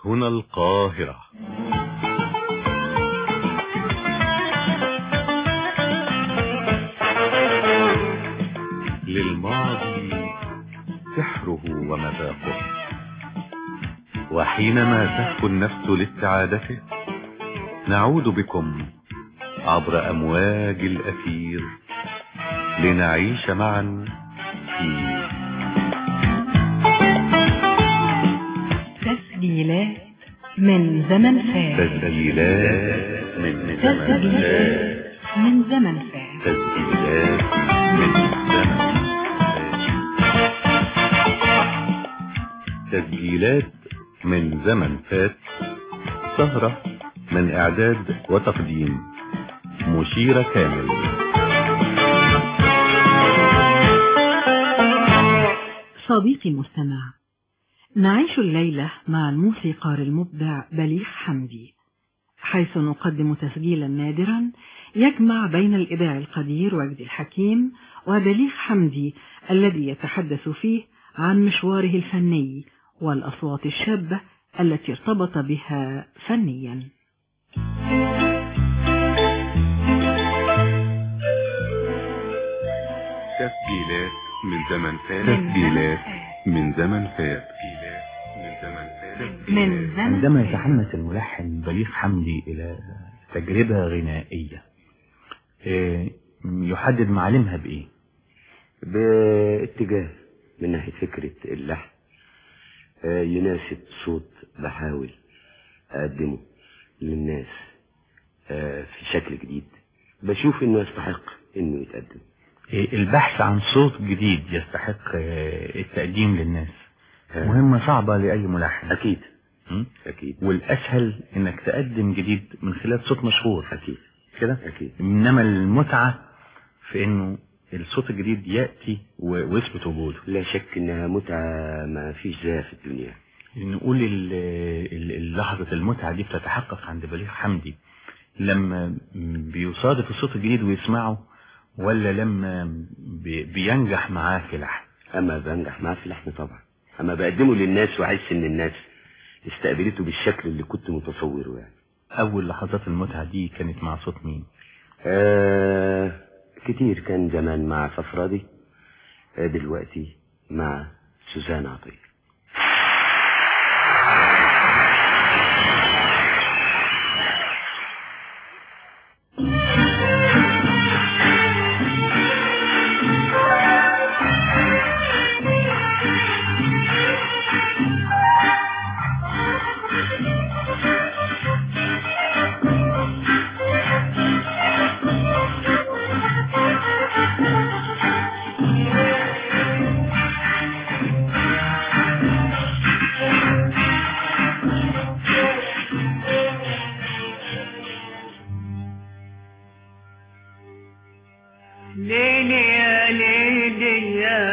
هنا القاهرة للماضي سحره ومذاقه وحينما تهفو النفس لاستعادته نعود بكم عبر أمواج الأثير لنعيش معا في تسجيلات من زمن فات تسجيلات من زمن تسجيلات فات من زمن فات تسجيلات من زمن فات تسجيلات من زمن فات سهرة من إعداد وتقديم مشيرة كامل صديقي المستمع نعيش الليلة مع الموسيقار المبدع بليغ حمدي حيث نقدم تسجيلا نادرا يجمع بين الإذاع القدير وجدي الحكيم وبليغ حمدي الذي يتحدث فيه عن مشواره الفني والأصوات الشابة التي ارتبط بها فنيا تسجيلات من زمن فات تسجيلات من زمن فات تسجيلات من زمن فات من زمن عندما فات. يتحمس الملحن بليغ حمدي إلى تجربة غنائية آه، يحدد معالمها بإيه؟ باتجاه من ناحية فكرة اللحن آه، يناسب صوت بحاول أقدمه للناس آه، في شكل جديد بشوف إنه يستحق إنه يتقدم آه، البحث عن صوت جديد يستحق آه، التقديم للناس آه، مهمة صعبة لأي ملحن أكيد م? أكيد والأسهل إنك تقدم جديد من خلال صوت مشهور أكيد كده أكيد إنما المتعة في إنه الصوت الجديد يأتي و- ويثبت وجوده لا شك إنها متعة ما فيش زيها في الدنيا نقول ال- ال- ال- لحظة المتعة دي بتتحقق عند بليغ حمدي لما بيصادف الصوت الجديد ويسمعه ولا لما بي- بينجح معاه في لحن أما بنجح معاه في اللحن طبعا أما بقدمه للناس وأحس إن الناس استقبلته بالشكل اللي كنت متصوره يعني أول لحظات المتعة دي كانت مع صوت مين آه كتير كان زمان مع صفرادي آه دلوقتي مع سوزان عطية ليلي يا ليلي يا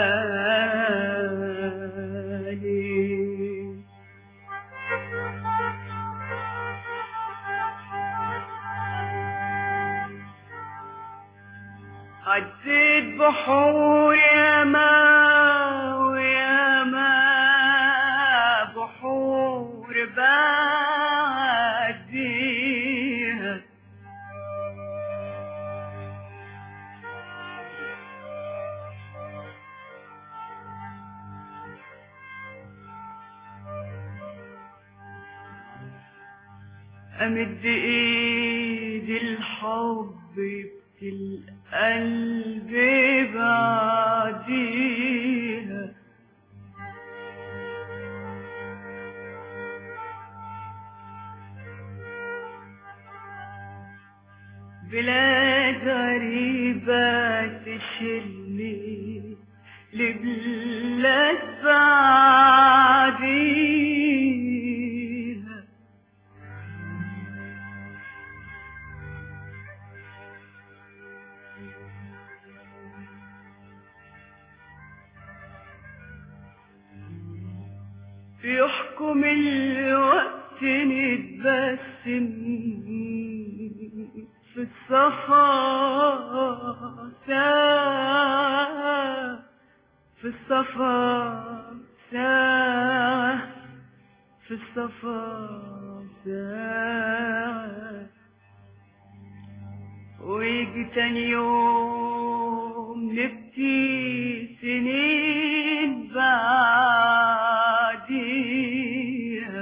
ليلي عديت بحور يا ما ويا ما بحور بعديها أمد إيدي الحب يبكي القلب بعديها بلاد غريبة تشلني لبلاد بعديها يحكم الوقت نتبسم في الصفا ساعة في الصفا ساعة في الصفا ساعة ويجي تاني يوم نبكي سنين بعديها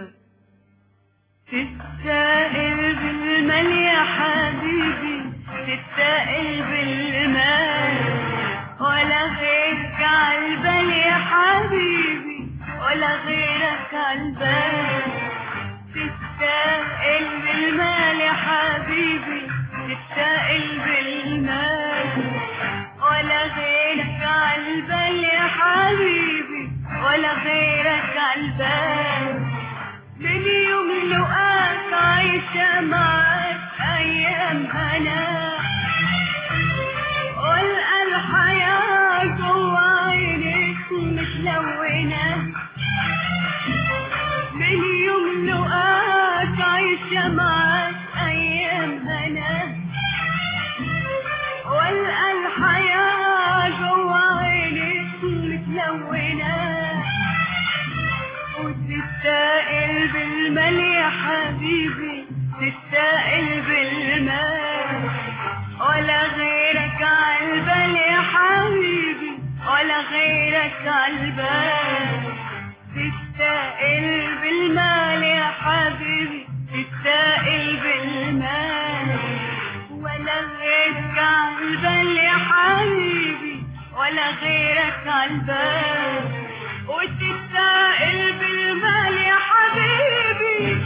تستاهل بالمال يا حبيبي تستاهل بالمال ولا غيرك عالبال يا حبيبي ولا غيرك عالبال تستاهل بالمال يا حبيبي تستاهل بالمال ولا غيرك عالبال يا حبيبي ولا غيرك عالبال من يوم لقاك عايشة معاك أيام هنا والقى الحياة جوا عينيك متلونة من يوم لقاك عايشة معاك أيام هنا والقى الحياة جوا عينيك متلونة وتستاهل بالمال يا حبيبي تستاهل بالمال ولا غيرك عالبال يا حبيبي ولا غيرك عالبال تستاهل بالمال يا حبيبي تستاهل بالمال ولا غيرك عالبال يا حبيبي ولا غيرك عالبال وتستاهل بالمال يا حبيبي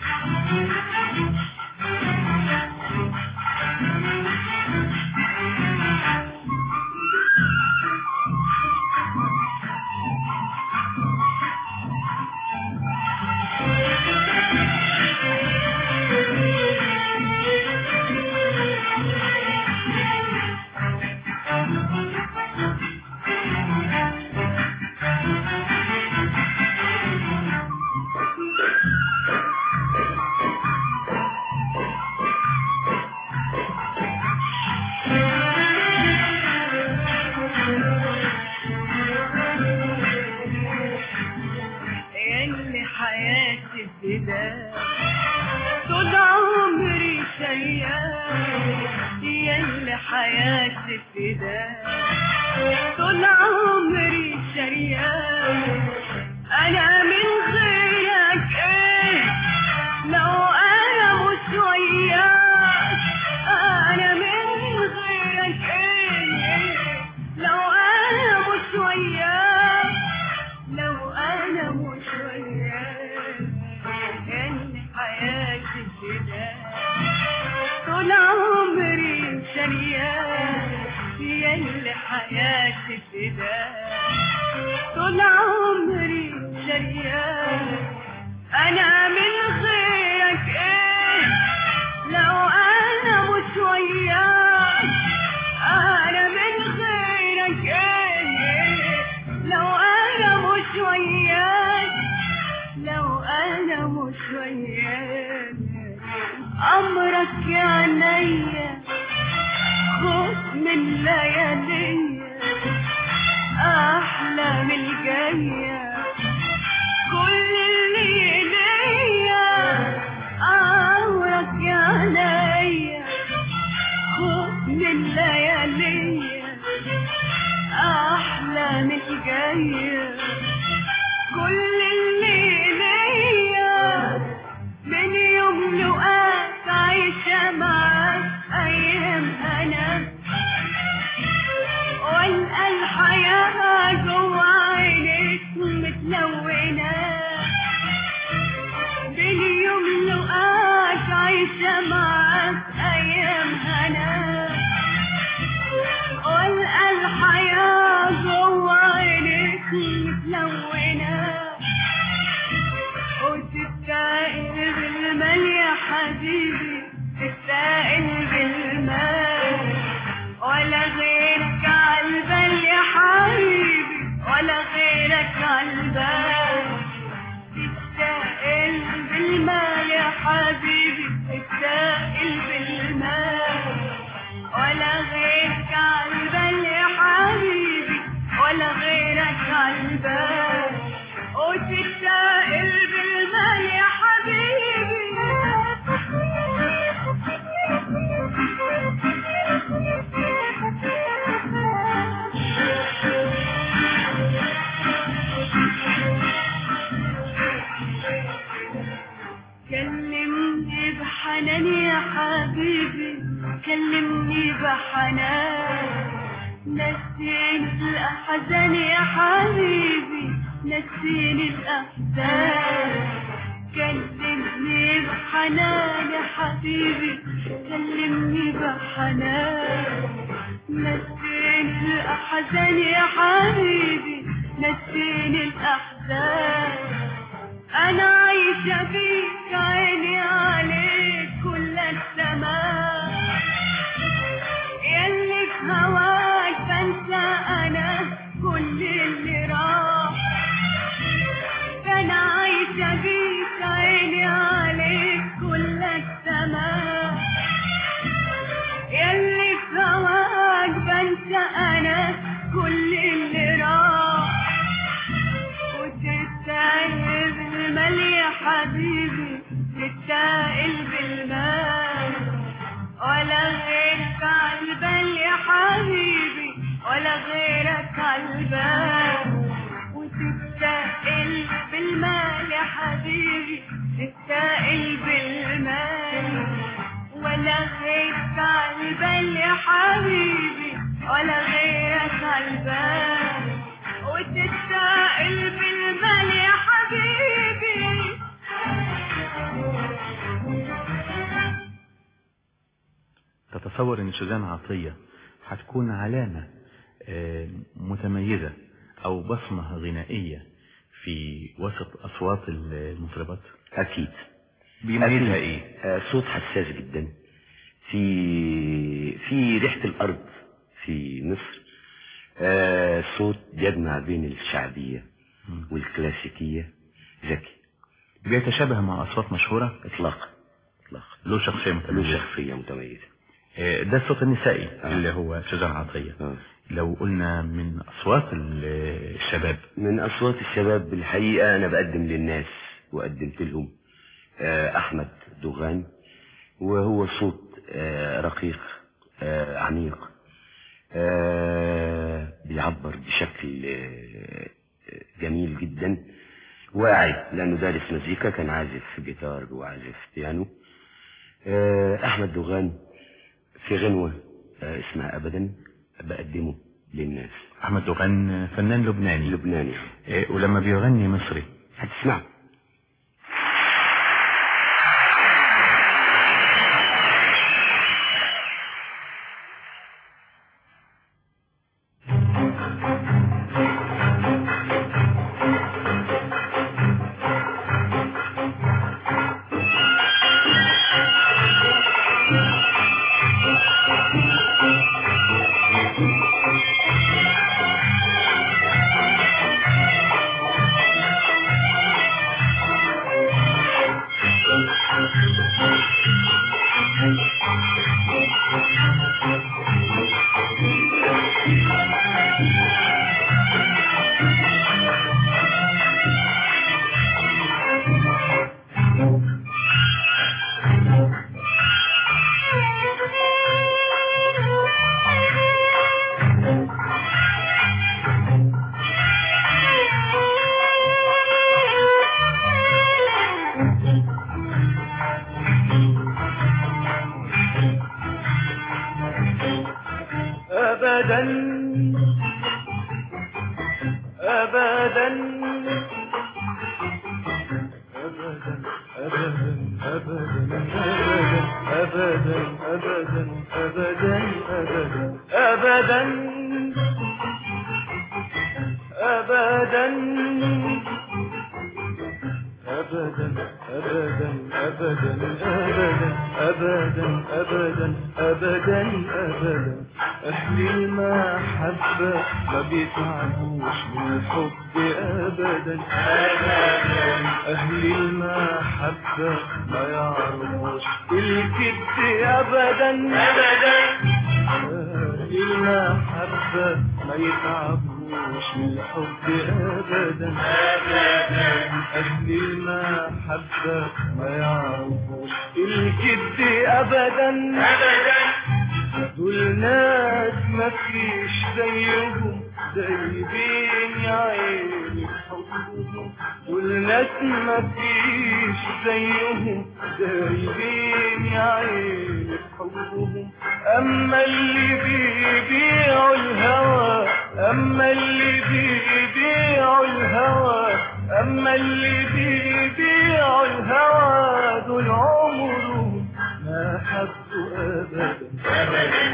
اللي حياتي ابتداء طول عمري شيال يا اللي حياتي ابتداء طول عمري شيال انا من غيرك ايه لو انا مش وياك انا من غيرك ايه لو انا مش وياك لو انا مش وياك ان حياتي كده طول عمري شريان يا اللي حياتي كده طول عمري شريان انا من غيرك ايه لو انا مش وياك انا من غيرك ايه لو انا مش وياك لو انا مش وياك امرك يا عينيا خد من لياليا احلام الجايه كل اللي ليا امرك يا عينيا خد من لياليا احلام الجايه كل اللي ليا من يوم لقاك عايشة معاك أيام أنا والقى الحياة جوا عينيك متلونة باليوم لقاك عايشة معاك أيام أنا والقى الحياة جوا عينيك متلونة وتستاهل بالمال يا حبيبي تستاهل بالمال ولا غيرك عالبال يا حبيبي ولا غيرك عالبال تستاهل بالمال يا حبيبي تستاهل بالمال ولا غيرك عالبال يا حبيبي ولا غيرك عالبال وتستاهل بالمال كلمني بحنان يا حبيبي كلمني بحنان نسيني الأحزان يا حبيبي نسيني الأحزان كلمني بحنان يا حبيبي كلمني بحنان نسيني الأحزان يا حبيبي نسيني الأحزان أنا عايشة فيك عيني عليك كل السماء يلي في هواك بنسى أنا كل اللي راح أنا عايشة فيك عيني عليك كل السماء يلي في هواك بنسى أنا كل اللي راح وتستاهل بالمال يا حبيبي تستاهل بالمال ولا غيرك عالبال يا حبيبي ولا غيرك عالبال وتستاهل بالمال يا حبيبي تستاهل بالمال ولا غيرك عالبال يا حبيبي ولا غيرك عالبال وتستاهل بالمال يا حبيبي تتصور ان سوزان عطية هتكون علامة آه، متميزة او بصمة غنائية في وسط اصوات المطربات أكيد بيميزها أكيد. ايه آه، صوت حساس جدا في في ريحة الأرض في مصر آه، صوت بيجمع بين الشعبية مم. والكلاسيكية ذكي بيتشابه مع اصوات مشهورة إطلاقا إطلاقا له شخصية له متميزة شخصية متميزة آه، ده الصوت النسائي آه. اللي هو سوزان عطية آه. لو قلنا من اصوات ال- الشباب من أصوات الشباب الحقيقة أنا بقدم للناس وقدمت لهم آه، أحمد دوغان وهو صوت آه، رقيق آه، عميق آه، بيعبر بشكل آه، جميل جدا واعي لأنه دارس مزيكا كان عازف جيتار وعازف بيانو آه، أحمد دوغان في غنوة آه، اسمها أبدا بقدمه للناس احمد دوغان فنان لبناني لبناني آه، ولما بيغني مصري هتسمعه أبدا أبدا أبدا أبدا أبدا أبدا أبدا أبدا أبدا أبدا أبدا أبدا أبدا أبدا أبدا أبدا أبدا أبدا أهل المحبة ما بيتعبوش من الحب أبدا أهل المحبة ما يعرفوش الكذب أبدا أبدا أهل المحبة ما يتعبوش من الحب أبدا أهل المحبة ما يعرفوش الكذب أبدا دول ناس ما فيش زيهم دايبين يا عيني حبهم دول ناس ما فيش زيهم دايبين يا عيني بحبهم أما اللي بيبيعوا الهوى أما اللي بيبيعوا الهوى أما اللي بيبيعوا الهوى دول عمرهم ما حبوا أبدا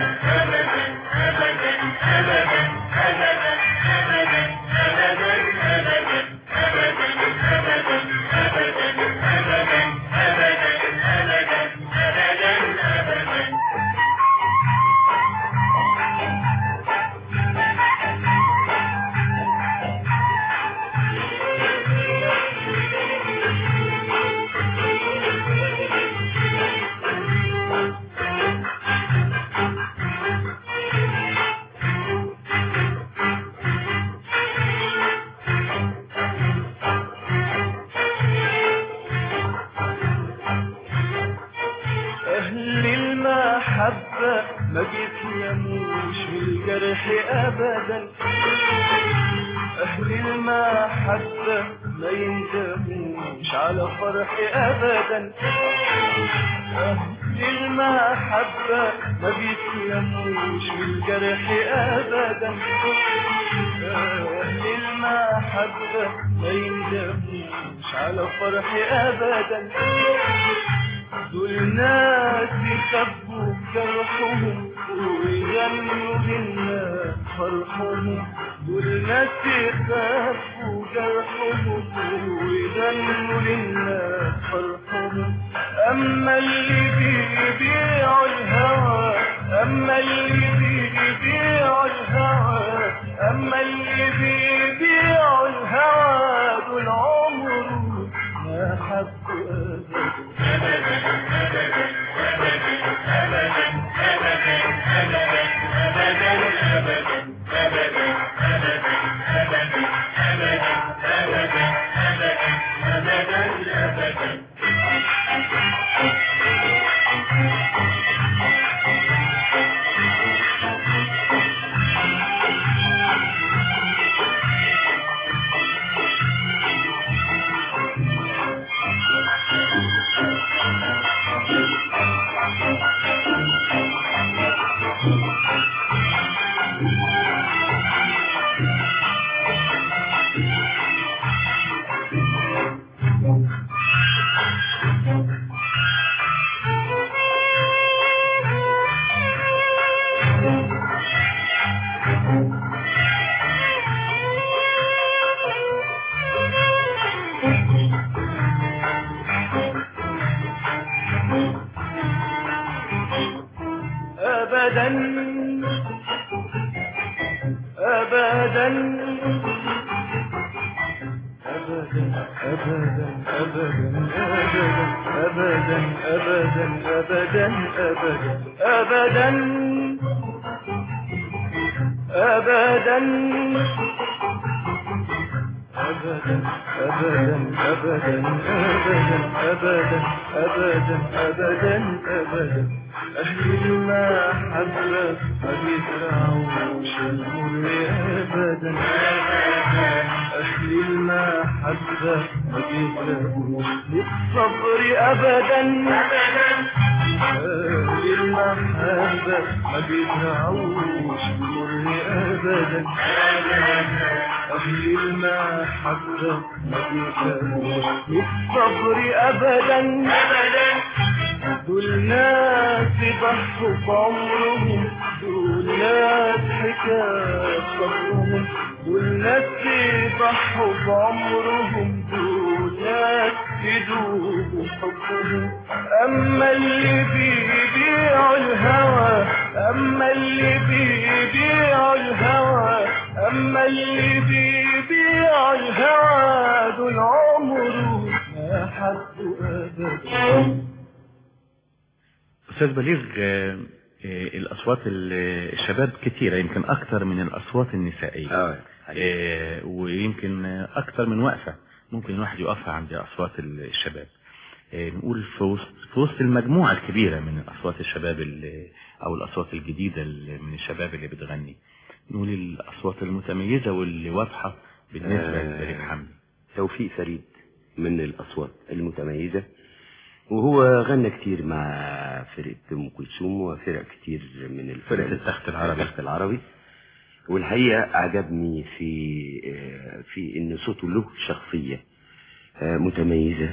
أهل المحبة ما بيتلموش من الجرح أبدا أهل المحبة ما يندموش على فرح أبدا أهل المحبة ما بيتلموش من الجرح أبدا أهل المحبة ما يندموش على فرح أبدا دول ناس يخبوا جرحهم ويغنوا للناس فرحهم دول ناس يخبوا جرحهم ويغنوا للناس فرحهم أما اللي بيبيعوا الهوى أما اللي بيبيعوا الهوى أما اللي بيبيعوا الهوى دول عمره ما حبوا أبدا أبدا أبدا أبدا أبدا أبدا أبدا أبدا أبدا أبدا أبدا أبدا أبدا أبدا أبدا أبدا أبدا أبدا أبدا أهل المحبة ما بيزرعوش المر أبدا أهل المحبة ما بيزرعوش للصبر أبدا أهل المحبة ما بيزرعوش المر أبدا أهل المحبة ما بيزرعوش للصبر أبدا دول ناس ضحوا بعمرهم دول ناس حكاية صبرهم دول ناس ضحوا بعمرهم دول ناس يدوبوا حبهم أما اللي بيبيعوا الهوى أما اللي بيبيعوا الهوى أما اللي بيبيعوا الهوى دول عمره ما حد أبدا أستاذ بليغ آه، آه، الأصوات ال- الشباب كتيرة يمكن أكثر من الأصوات النسائية اه آه، ويمكن آه، أكثر من وقفة ممكن الواحد يقفها عند أصوات الشباب آه، نقول في وسط في وسط المجموعة الكبيرة من أصوات الشباب اللي أو الأصوات الجديدة اللي من الشباب اللي بتغني نقول الأصوات المتميزة واللي واضحة بالنسبة آه. لبليغ حمدي توفيق فريد من الأصوات المتميزة وهو غنى كتير مع فرقة أم كلثوم وفرق كتير من الفرق فرقة التخت العربي. التخت العربي والحقيقة عجبني في آه، في إن صوته له شخصية آه، متميزة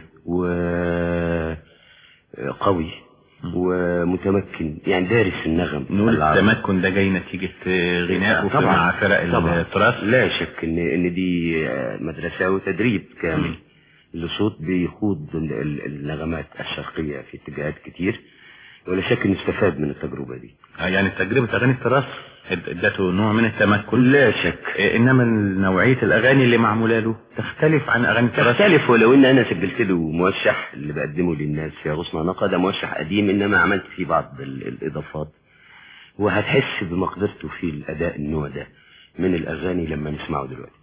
وقوي ومتمكن يعني دارس النغم نقول العربي. التمكن ده جاي نتيجة غنائه في- مع فرق طبعا. التراث لا شك ان ان دي آه، مدرسه وتدريب كامل لصوت بيخوض ال- ال- النغمات الشرقيه في اتجاهات كتير ولا شك انه استفاد من التجربه دي آه، يعني تجربة أغاني التراث اد- ادته نوع من التمكن لا شك آه، إنما نوعية الأغاني اللي معمولة له تختلف عن أغاني التراث تختلف ولو ان انا سجلت له موشح اللي بقدمه للناس في غصن نقا ده موشح قديم انما عملت فيه بعض ال- الاضافات وهتحس بمقدرته في الاداء النوع ده من الاغاني لما نسمعه دلوقتي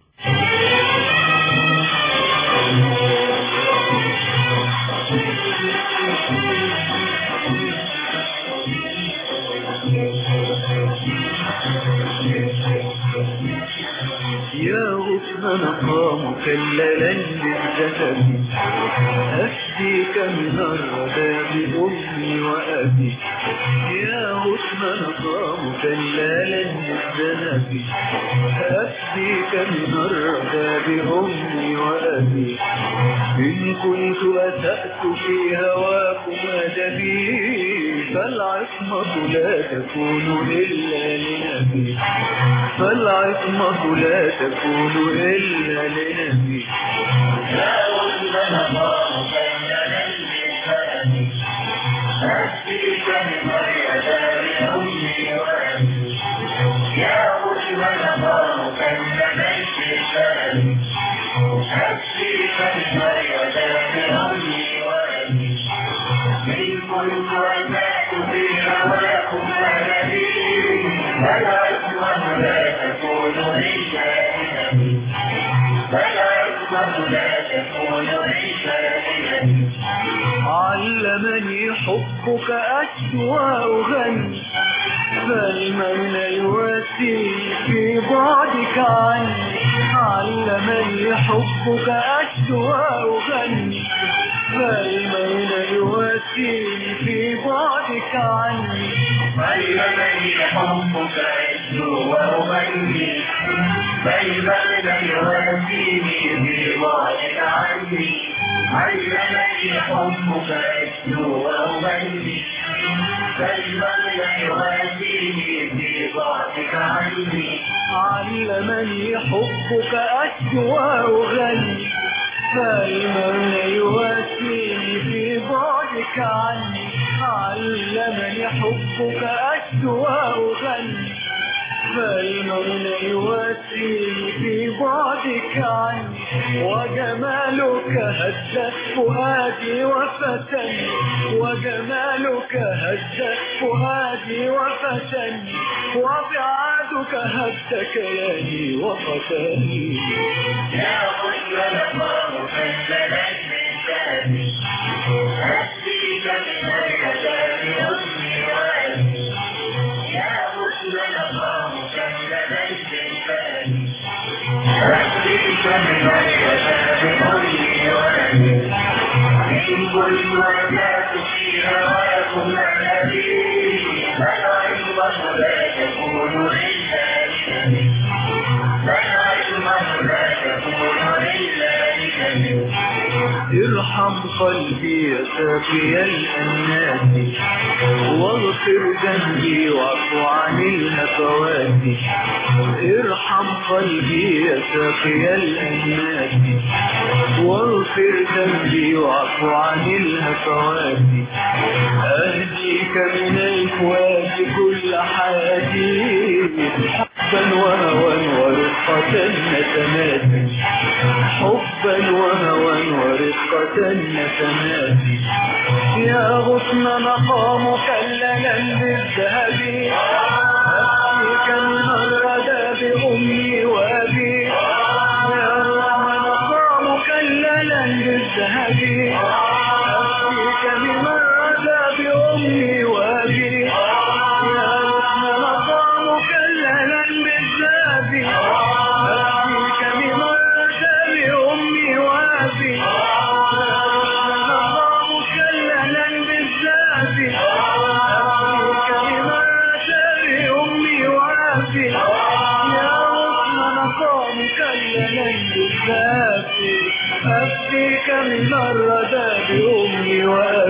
يا غصن نقام مكللا للذهب أفديك من الردى بأمي وأبي يا غصن نقام مكللا للذهب أفديك من الردى بأمي وأبي إن كنت أسأت في هواكم أدبي فالعصمة لا تكون إلا لنبي فالعصمة لا تكون إلا لنبي علمني حبك أسوأ غني فالمن يواسي في بعدك عني علمني حبك أسوأ غني فالمن يواسي في بعدك عني علمني حبك أسوأ غني فالمن يواسيني في بعدك عني علمني حبك أسوأ غني علمني حبك أسوأ غني فالمولى يواسيني في بعدك عني علمني حبك أسوأ غني فالمولى يواسيني في بعدك عني وجمالك هز فؤادي وفتني وجمالك هز فؤادي وفتني وبعادك هز كياني وفتني يا رجل الله فلنا الإنسان أسيك من الكتاب أمي وأبي يا رجل الله فلنا الإنسان أسيك من الكتاب أمي وأبي إن كنت أتاك في هواكم الذي فالعلم لا تكون إلا لنبي فالعلم لا تكون إلا لنبي ارحم قلبي يا ساقي الأنات واغفر ذنبي واعف عن الهفوات ارحم قلبي يا ساقي الأنات واغفر ذنبي واعف عن الهفوات أهديك من الفؤاد كل حياتي حبا وهوى ورقة نسمات حبا وهوى ورقة نسمات يا غصن مقام مكللا بالذهب أبكيك من الردى بأمي وأبي يا غصن مقام مكللا بالذهب أبكيك من الردى بأمي وأبي يا غصن مقام مكللا بالذهب أبكيك من الردى بأمي وأبي يا غصن مقام مكللا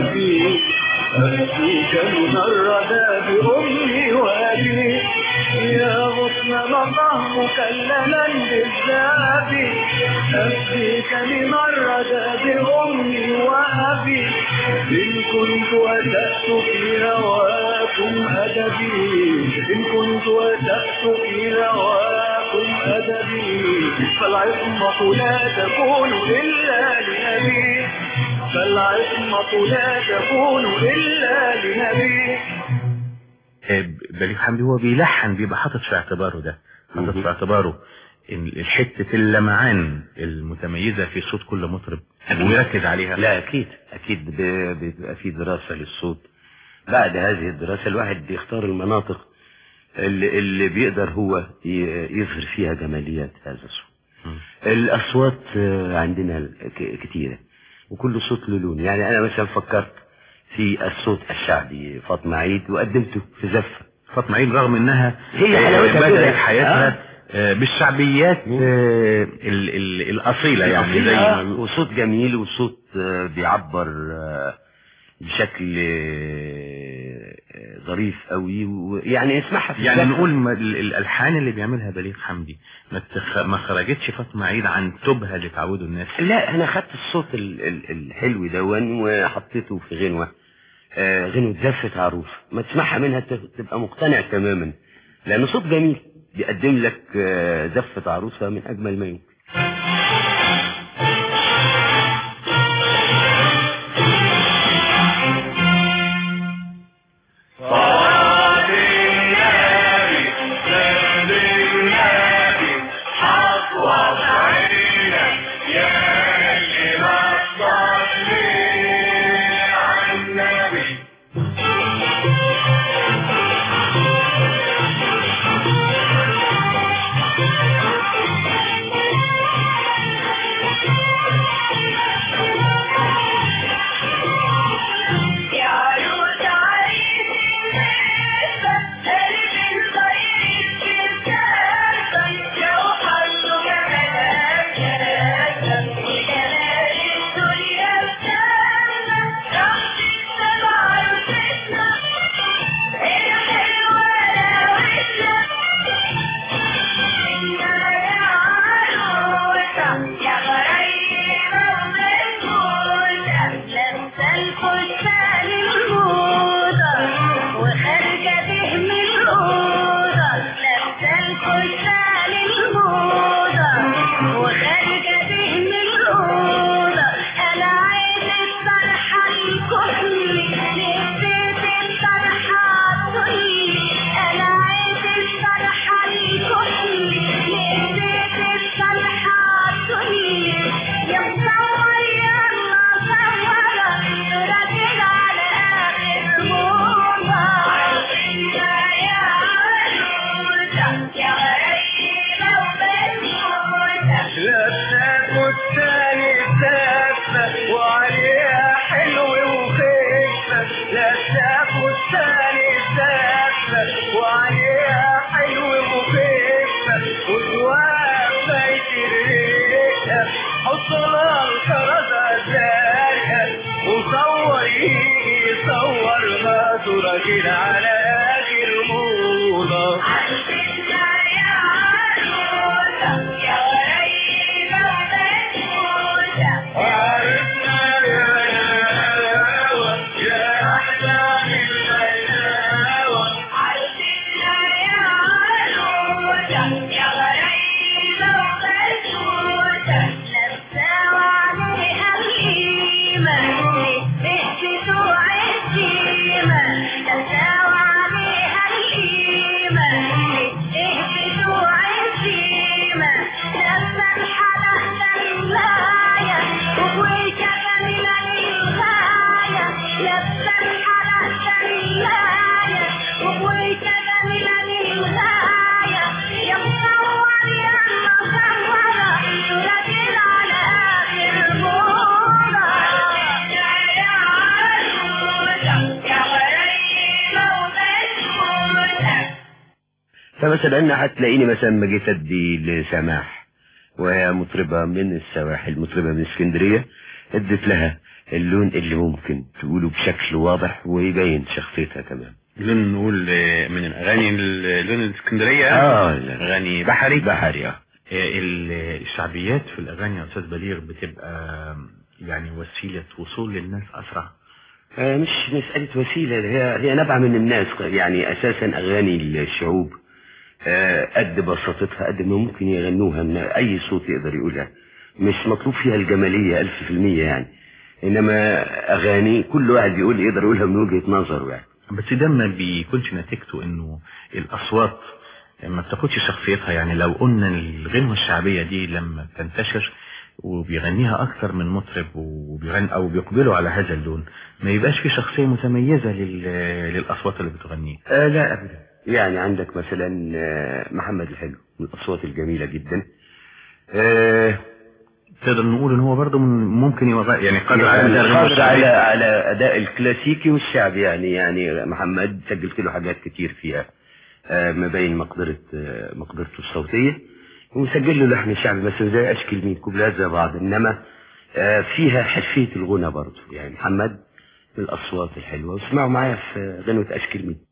وأبي أبكيك المجردة بأمي وأبي يا غصن مطه مكللا بالذهب أبكيك لمردة بأمي وأبي إن كنت أسأت في هواكم أدبي إن كنت أسأت في هواكم أدبي فالعصمة لا تكون إلا لنبي فالعصمة لا تكون إلا لنبي آه، بليغ حمدي هو بيلحن بيبقى حاطط في اعتباره ده حاطط في اعتباره إن الحتة اللمعان المتميزة في صوت كل مطرب ويركز عليها لا اكيد اكيد ب- بيبقى في دراسة للصوت بعد هذه الدراسة الواحد بيختار المناطق اللي, اللي بيقدر هو ي- يظهر فيها جماليات هذا الصوت مم. الاصوات آه، عندنا ك- كتيرة وكل صوت له لون يعني انا مثلا فكرت في الصوت الشعبي فاطمة عيد وقدمته في زفة فاطمة عيد رغم انها هي آه، حلاوتها بدأت كده. حياتها آه، بالشعبيات آه، ال- ال- الأصيلة يعني زي آه، ما وصوت جميل وصوت آه، بيعبر آه، بشكل آه، آه، ظريف قوي ويعني اسمعها في يعني الزفة. نقول ما- ال- الألحان اللي بيعملها بليغ حمدي ما تخ- ما خرجتش فاطمة عيد عن تبها اللي تعودوا الناس لا انا خدت الصوت ال- ال- الحلو دون وحطيته في غنوة آه، غنوة زفة عروس ما تسمعها منها ت- تبقى مقتنع تماما لانه صوت جميل بيقدم لك آه، زفة عروسة من اجمل ما يمكن يا عروس عريس قلب الخير في الكاسة لو حطوا جمالك وجمال الدنيا بتاعنا راح تكسب عروستنا الحلوة لوشنا إنا يا عروسة يا غريبة ومنبوسة لابسة الفستان الموضة وخارجة به من الأوضة لابسة الفستان الموضة وخارجة به من الأوضة أنا عايز الطرحة الكحلي لبست الطرحة الطلي أنا عايز الطرحة الكحلي لبست الطرحة الطلي يا مصور يا مصورة راجل على آخر موضة عروسنا يا عروسة يا غريبة وبسموسة لابسة والتاني سافة وعليها حلو وخفة لابسة والتاني سافة وعليها حلو وخفة وتوفى يتريقها حط لها الكرزة زرقاء وصور يجي صورها صورة كده على آخر موضة عروسنا يا عروسة يا غريبة وبسموسة عرفنا يا هوى يا أحلى من الهوى عروسنا يا عروسة يا غريبة وبسموسة لابسة وعليها القيمة بتوع السيمة لابسة وعليها القيمة بتوع السيمة لابسة الحلقة الملاية ووجهها جميلة للغاية لابسة الحلقة الملاية ووجهها جميلة للغاية يا مصور يا مصورة راجل على آخر موضة يا عروسة يا غريبة وبسموسة فمثلا هتلاقيني مثلا ما جيت ادي لسماح وهي مطربة من السواحل مطربة من اسكندرية ادت لها اللون اللي ممكن تقوله بشكل واضح ويبين شخصيتها كمان لون نقول آه، من الاغاني ال- لون الاسكندريه اه لا. اغاني بحري بحري اه ال- الشعبيات في الاغاني يا استاذ بليغ بتبقى يعني وسيله وصول للناس اسرع آه، مش مسألة وسيلة هي هي نابعة من الناس يعني أساسا أغاني الشعوب آه، قد بساطتها قد ما ممكن يغنوها من أي صوت يقدر يقولها مش مطلوب فيها الجمالية ألف في المية يعني إنما أغاني كل واحد بيقول يقدر يقولها من وجهة نظره يعني بس ده ما بيكونش نتيجته انه الاصوات ما بتاخدش شخصيتها يعني لو قلنا الغنوة الشعبية دي لما بتنتشر وبيغنيها اكثر من مطرب وبيغني او بيقبلوا على هذا اللون ما يبقاش في شخصية متميزة لل... للاصوات اللي بتغنيها آه لا أبدا يعني عندك مثلا آه، محمد الحلو من الأصوات الجميلة جدا آه، تقدر نقول ان هو برضه من- ممكن يبقى يعني قادر على يعني أداء الغنوة قادر على الشعبية. على اداء الكلاسيكي والشعبي يعني يعني محمد سجلت له حاجات كتير فيها آه، مبين مقدرة آه، مقدرته الصوتية وسجل له لحن شعبي مثلا زي اشكال مين كوبلات زي بعض انما آه، فيها حرفية الغنى برضه يعني محمد من الاصوات الحلوة واسمعوا معايا في غنوة اشكال مين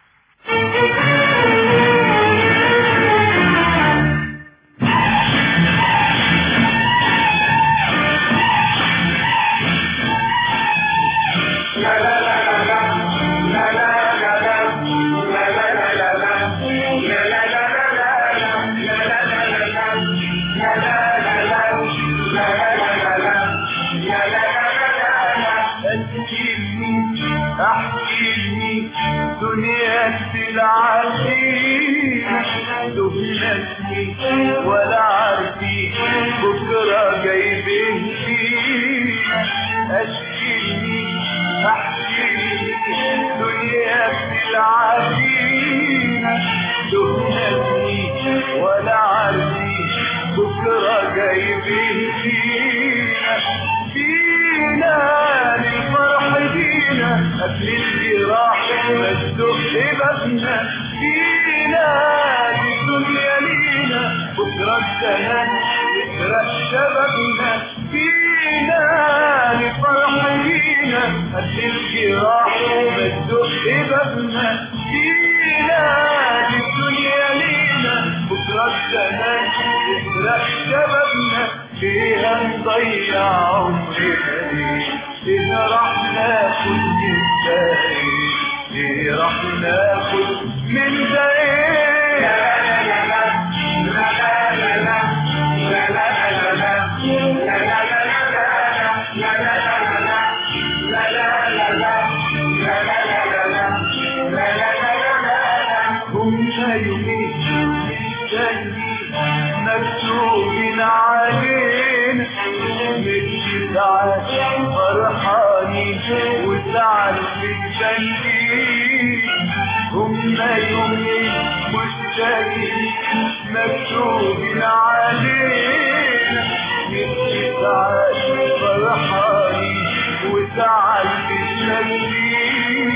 احكيني دنيا العزيمة دهنتني ولا عارفين بكرة جايبين فينا اشكيني احكيني دنيا العزيمة دهنتني ولا عارفين بكرة جايبين فينا فينا للفرح بينا قبل الجراح مجدوح بابنا فينا للدنيا لينا بكرة الزمان يسرق شبابنا فينا للفرح بينا قبل الجراح مجدوح بابنا فينا للدنيا لينا بكرة الزمان يسرق شبابنا فيها نضيع عمرنا ليه إذا راح ناخد من ده إيه إيه راح ناخد من ده إيه لا لا لا لا لا لا لا لا لا لا لا لا لا لا لا لا هم يومين مستنيين مكتوبين علينا مش ساعات فرحانين وزعل مستنيين هم يومين مشتاقين مكتوبين علينا مش ساعات فرحانين وزعل مستنيين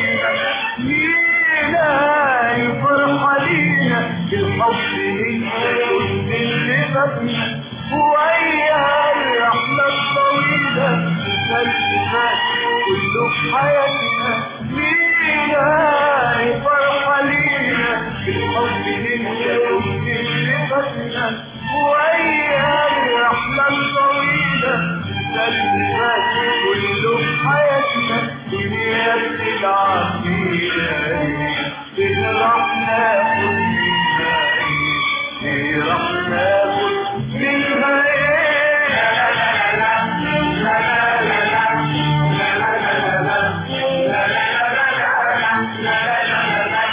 لينا يفرح علينا بالحب لينا كل اللي بدنا ويا الرحلة الطويلة الفلسفة كله في حياتنا لينا يفرح علينا بالحب لينا كل اللي بدنا ويا الرحلة الطويلة الفلسفة كله في حياتنا دنيا العافية إذا راح ناخد منها إيه إيه راح ناخد منها إيه لا لا لا لا لا لا لا لا لا لا لا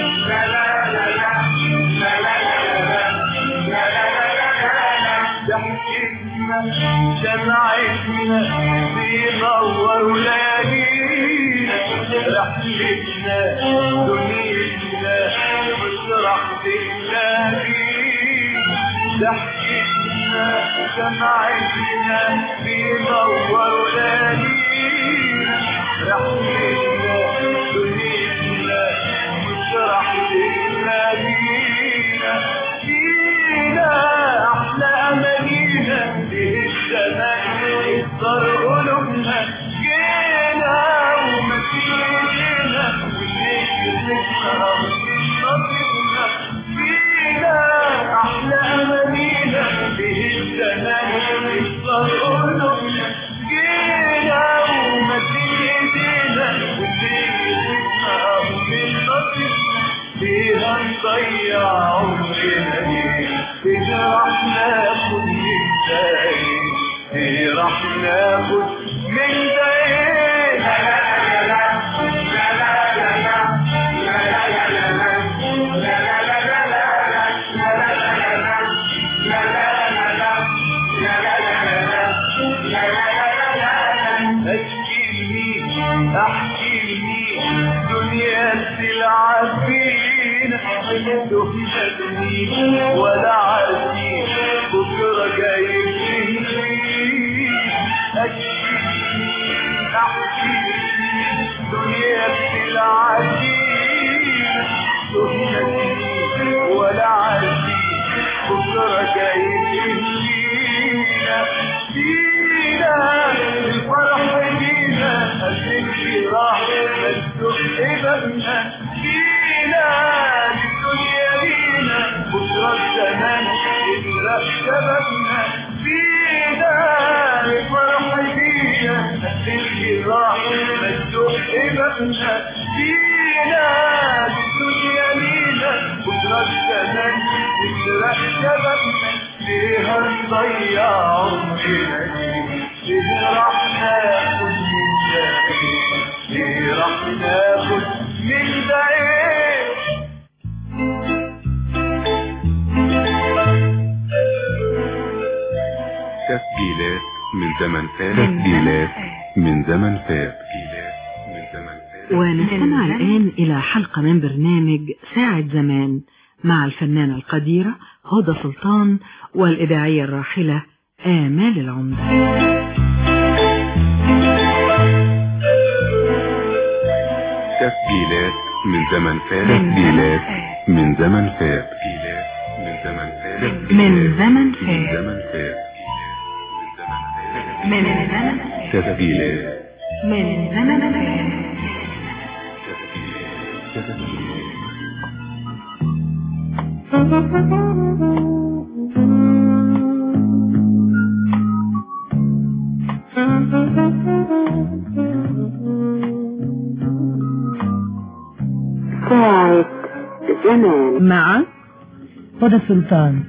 جمعتنا بينور ليالينا رحلتنا دنيتنا مسرح باللاقينا ضحكتنا جمعتنا بينور ليالينا رحلتنا دنيتنا مسرح باللاقينا فينا احلى امانينا به الزمان يقدر هنضيع عمرنا ليه ايه راح ناخد من ده ايه ايه راح ناخد من ده ايه لا لا لا لا لا لا لا لا احكي لي دنيا تلعب بينا تهنا سنين ولا عارفين بكره جاي فين احكي لي احكي لي دنيا تلعب بينا تهنا سنين ولا عارفين بكره جاي فينا فينا الفرح فينا الذكر راح مفتوح إبنا فينا للدنيا لينا بشرى الزمان يسرق شبابنا فينا الفرح فينا الذكر راح مفتوح إبنا فينا للدنيا لينا بشرى الزمان يسرق شبابنا ليه هنضيع عمرنا ليه ليه راح ناخد من ده ايه ليه راح ناخد من ده ايه تسجيلات من زمن فات تسجيلات من زمن فات تسجيلات من زمن فات ونستمع الآن إلى حلقة من برنامج ساعة زمان مع الفنانة القديرة هدى سلطان والإذاعية الراحلة آمال العمدة تسجيلات من زمن فات تسجيلات من زمن فات تسجيلات من زمن فات من زمن من فات زمن فات من زمن تسجيلات من زمن فات تسجيلات ساعة زمان مع هدى سلطان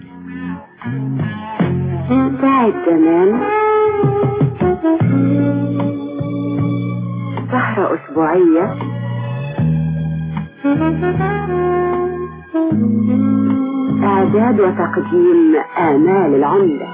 ساعة زمان سهرة أسبوعية إعداد وتقديم آمال العمدة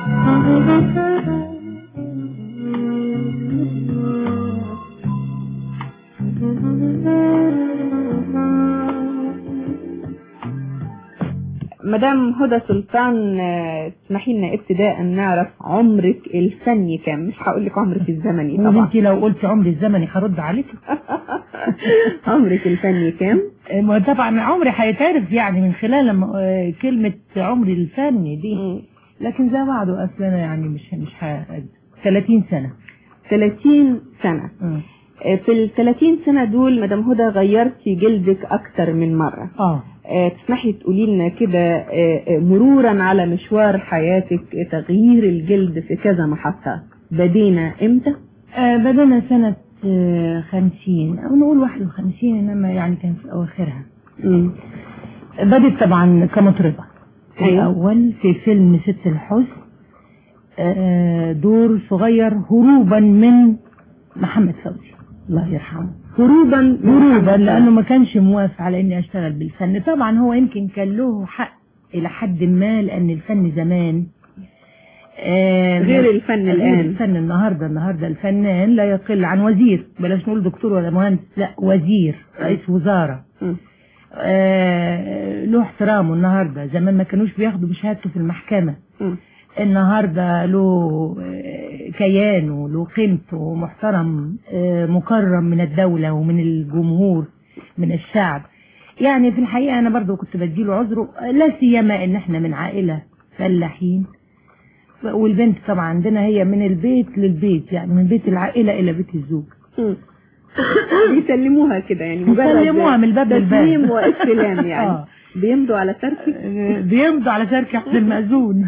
مدام هدى سلطان آه، تسمحي لنا ابتداء نعرف عمرك الفني كام مش هقول لك عمرك الزمني طبعا انت لو قلت عمري الزمني هرد عليك عمرك الفني كام ما طبعا عمري هيتعرف يعني من خلال لما- آه، كلمة عمري الفني دي لكن زي بعضه اصل انا يعني مش مش ه... 30 سنة 30 سنة مم. آه، في ال 30 سنة دول مدام هدى غيرتي جلدك أكتر من مرة اه آه، تسمحي تقولي لنا كده آه، آه، مرورا على مشوار حياتك آه، تغيير الجلد في كذا محطة بدينا امتى؟ آه، بدأنا سنة آه، 50 او نقول 51 انما يعني كان في اواخرها مم. بدت طبعا كمطربة أيوة. الأول في فيلم ست الحسن آه، دور صغير هروبا من محمد فوزي الله يرحمه هروبا هروبا لأنه ما كانش موافق على إني أشتغل بالفن طبعا هو يمكن كان له حق إلى حد ما لأن الفن زمان آه، غير الفن غير الآن. الفن النهارده النهارده الفنان لا يقل عن وزير بلاش نقول دكتور ولا مهندس لا وزير رئيس وزارة مم. آه، له احترامه النهارده زمان ما كانوش بياخدوا بشهادته في المحكمة مم. النهارده له آه، كيانه له قيمته محترم آه، مكرم من الدولة ومن الجمهور من الشعب يعني في الحقيقة أنا برضو كنت بديله عذره آه، لا سيما إن إحنا من عائلة فلاحين والبنت طبعا عندنا هي من البيت للبيت يعني من بيت العائلة إلى بيت الزوج مم. بيسلموها كده يعني مجرد بيسلموها من الباب للباب. تسليم واستلام يعني آه. بيمضوا على تركي آه، بيمضوا على شركة حسن المأذون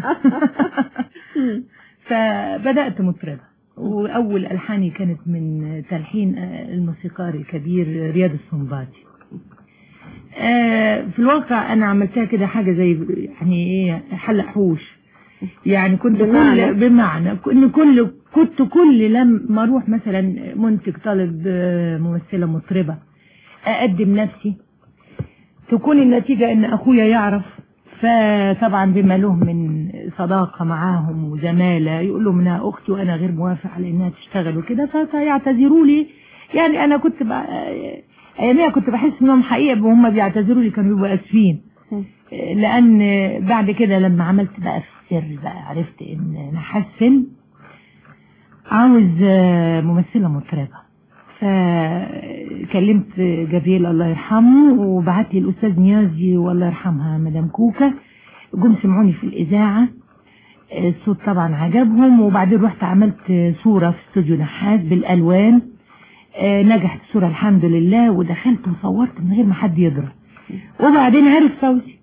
فبدأت مطربة وأول ألحاني كانت من تلحين آه، الموسيقار الكبير رياض السنباطي آه في الواقع انا عملتها كده حاجة زي يعني ايه حلق حوش يعني كنت بمعنى؟ كل بمعنى ان كل كنت كل لما اروح مثلا منتج طالب آه، ممثلة مطربة اقدم نفسي تكون النتيجة ان اخويا يعرف فطبعا بما له من صداقة معاهم وزمالة يقول لهم انها اختي وانا غير موافق على انها تشتغل وكده ف- فيعتذروا لي يعني انا كنت بقى اياميها كنت بحس انهم حقيقة وهم بيعتذروا لي كانوا بيبقوا اسفين لان بعد كده لما عملت بقى في السر بقى عرفت ان انا حسن عاوز آه، ممثلة مطربة فكلمت جابريل الله يرحمه وبعت لي الاستاذ نيازي والله يرحمها مدام كوكا جم سمعوني في الاذاعه آه، الصوت طبعا عجبهم وبعدين رحت عملت صوره في استوديو نحاس بالالوان آه، نجحت الصوره الحمد لله ودخلت وصورت من غير ما حد يضرب وبعدين عرف فوزي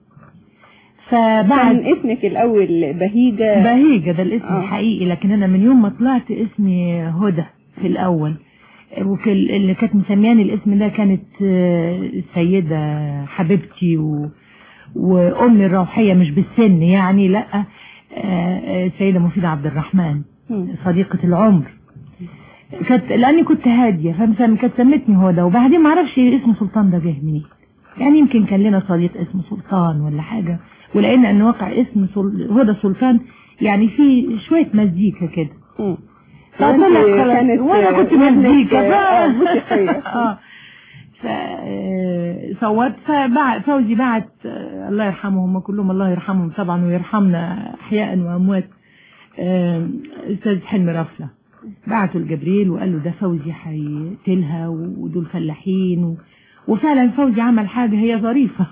فبعد كان اسمك الأول بهيجة بهيجة ده الاسم آه. الحقيقي لكن انا من يوم ما طلعت اسمي هدى في الاول وكل اللي كانت مسمياني الاسم ده كانت آه، السيدة حبيبتي و... وامي الروحية مش بالسن يعني لا آه، آه، السيدة مفيدة عبد الرحمن مم. صديقة العمر كانت لاني كنت هادية فمسم كانت سمتني هدى وبعدين ما اعرفش اسم سلطان ده جه منين يعني يمكن كان لنا صديق اسمه سلطان ولا حاجة ولقينا ان واقع اسم سل... هدى سلطان يعني في شوية مزيكا كده مم. فطلع وأنت خلاص. كانت وانا كنت وزنك، مزيكا آه، ف... موسيقية. اه ف آه، صورت فبعت فوزي بعت آه، الله يرحمهم كلهم الله يرحمهم طبعا ويرحمنا احياء واموات آه، استاذ حلمي رفله بعتوا لجبريل وقال له ده فوزي هيقتلها ودول فلاحين و... وفعلا فوزي عمل حاجه هي ظريفه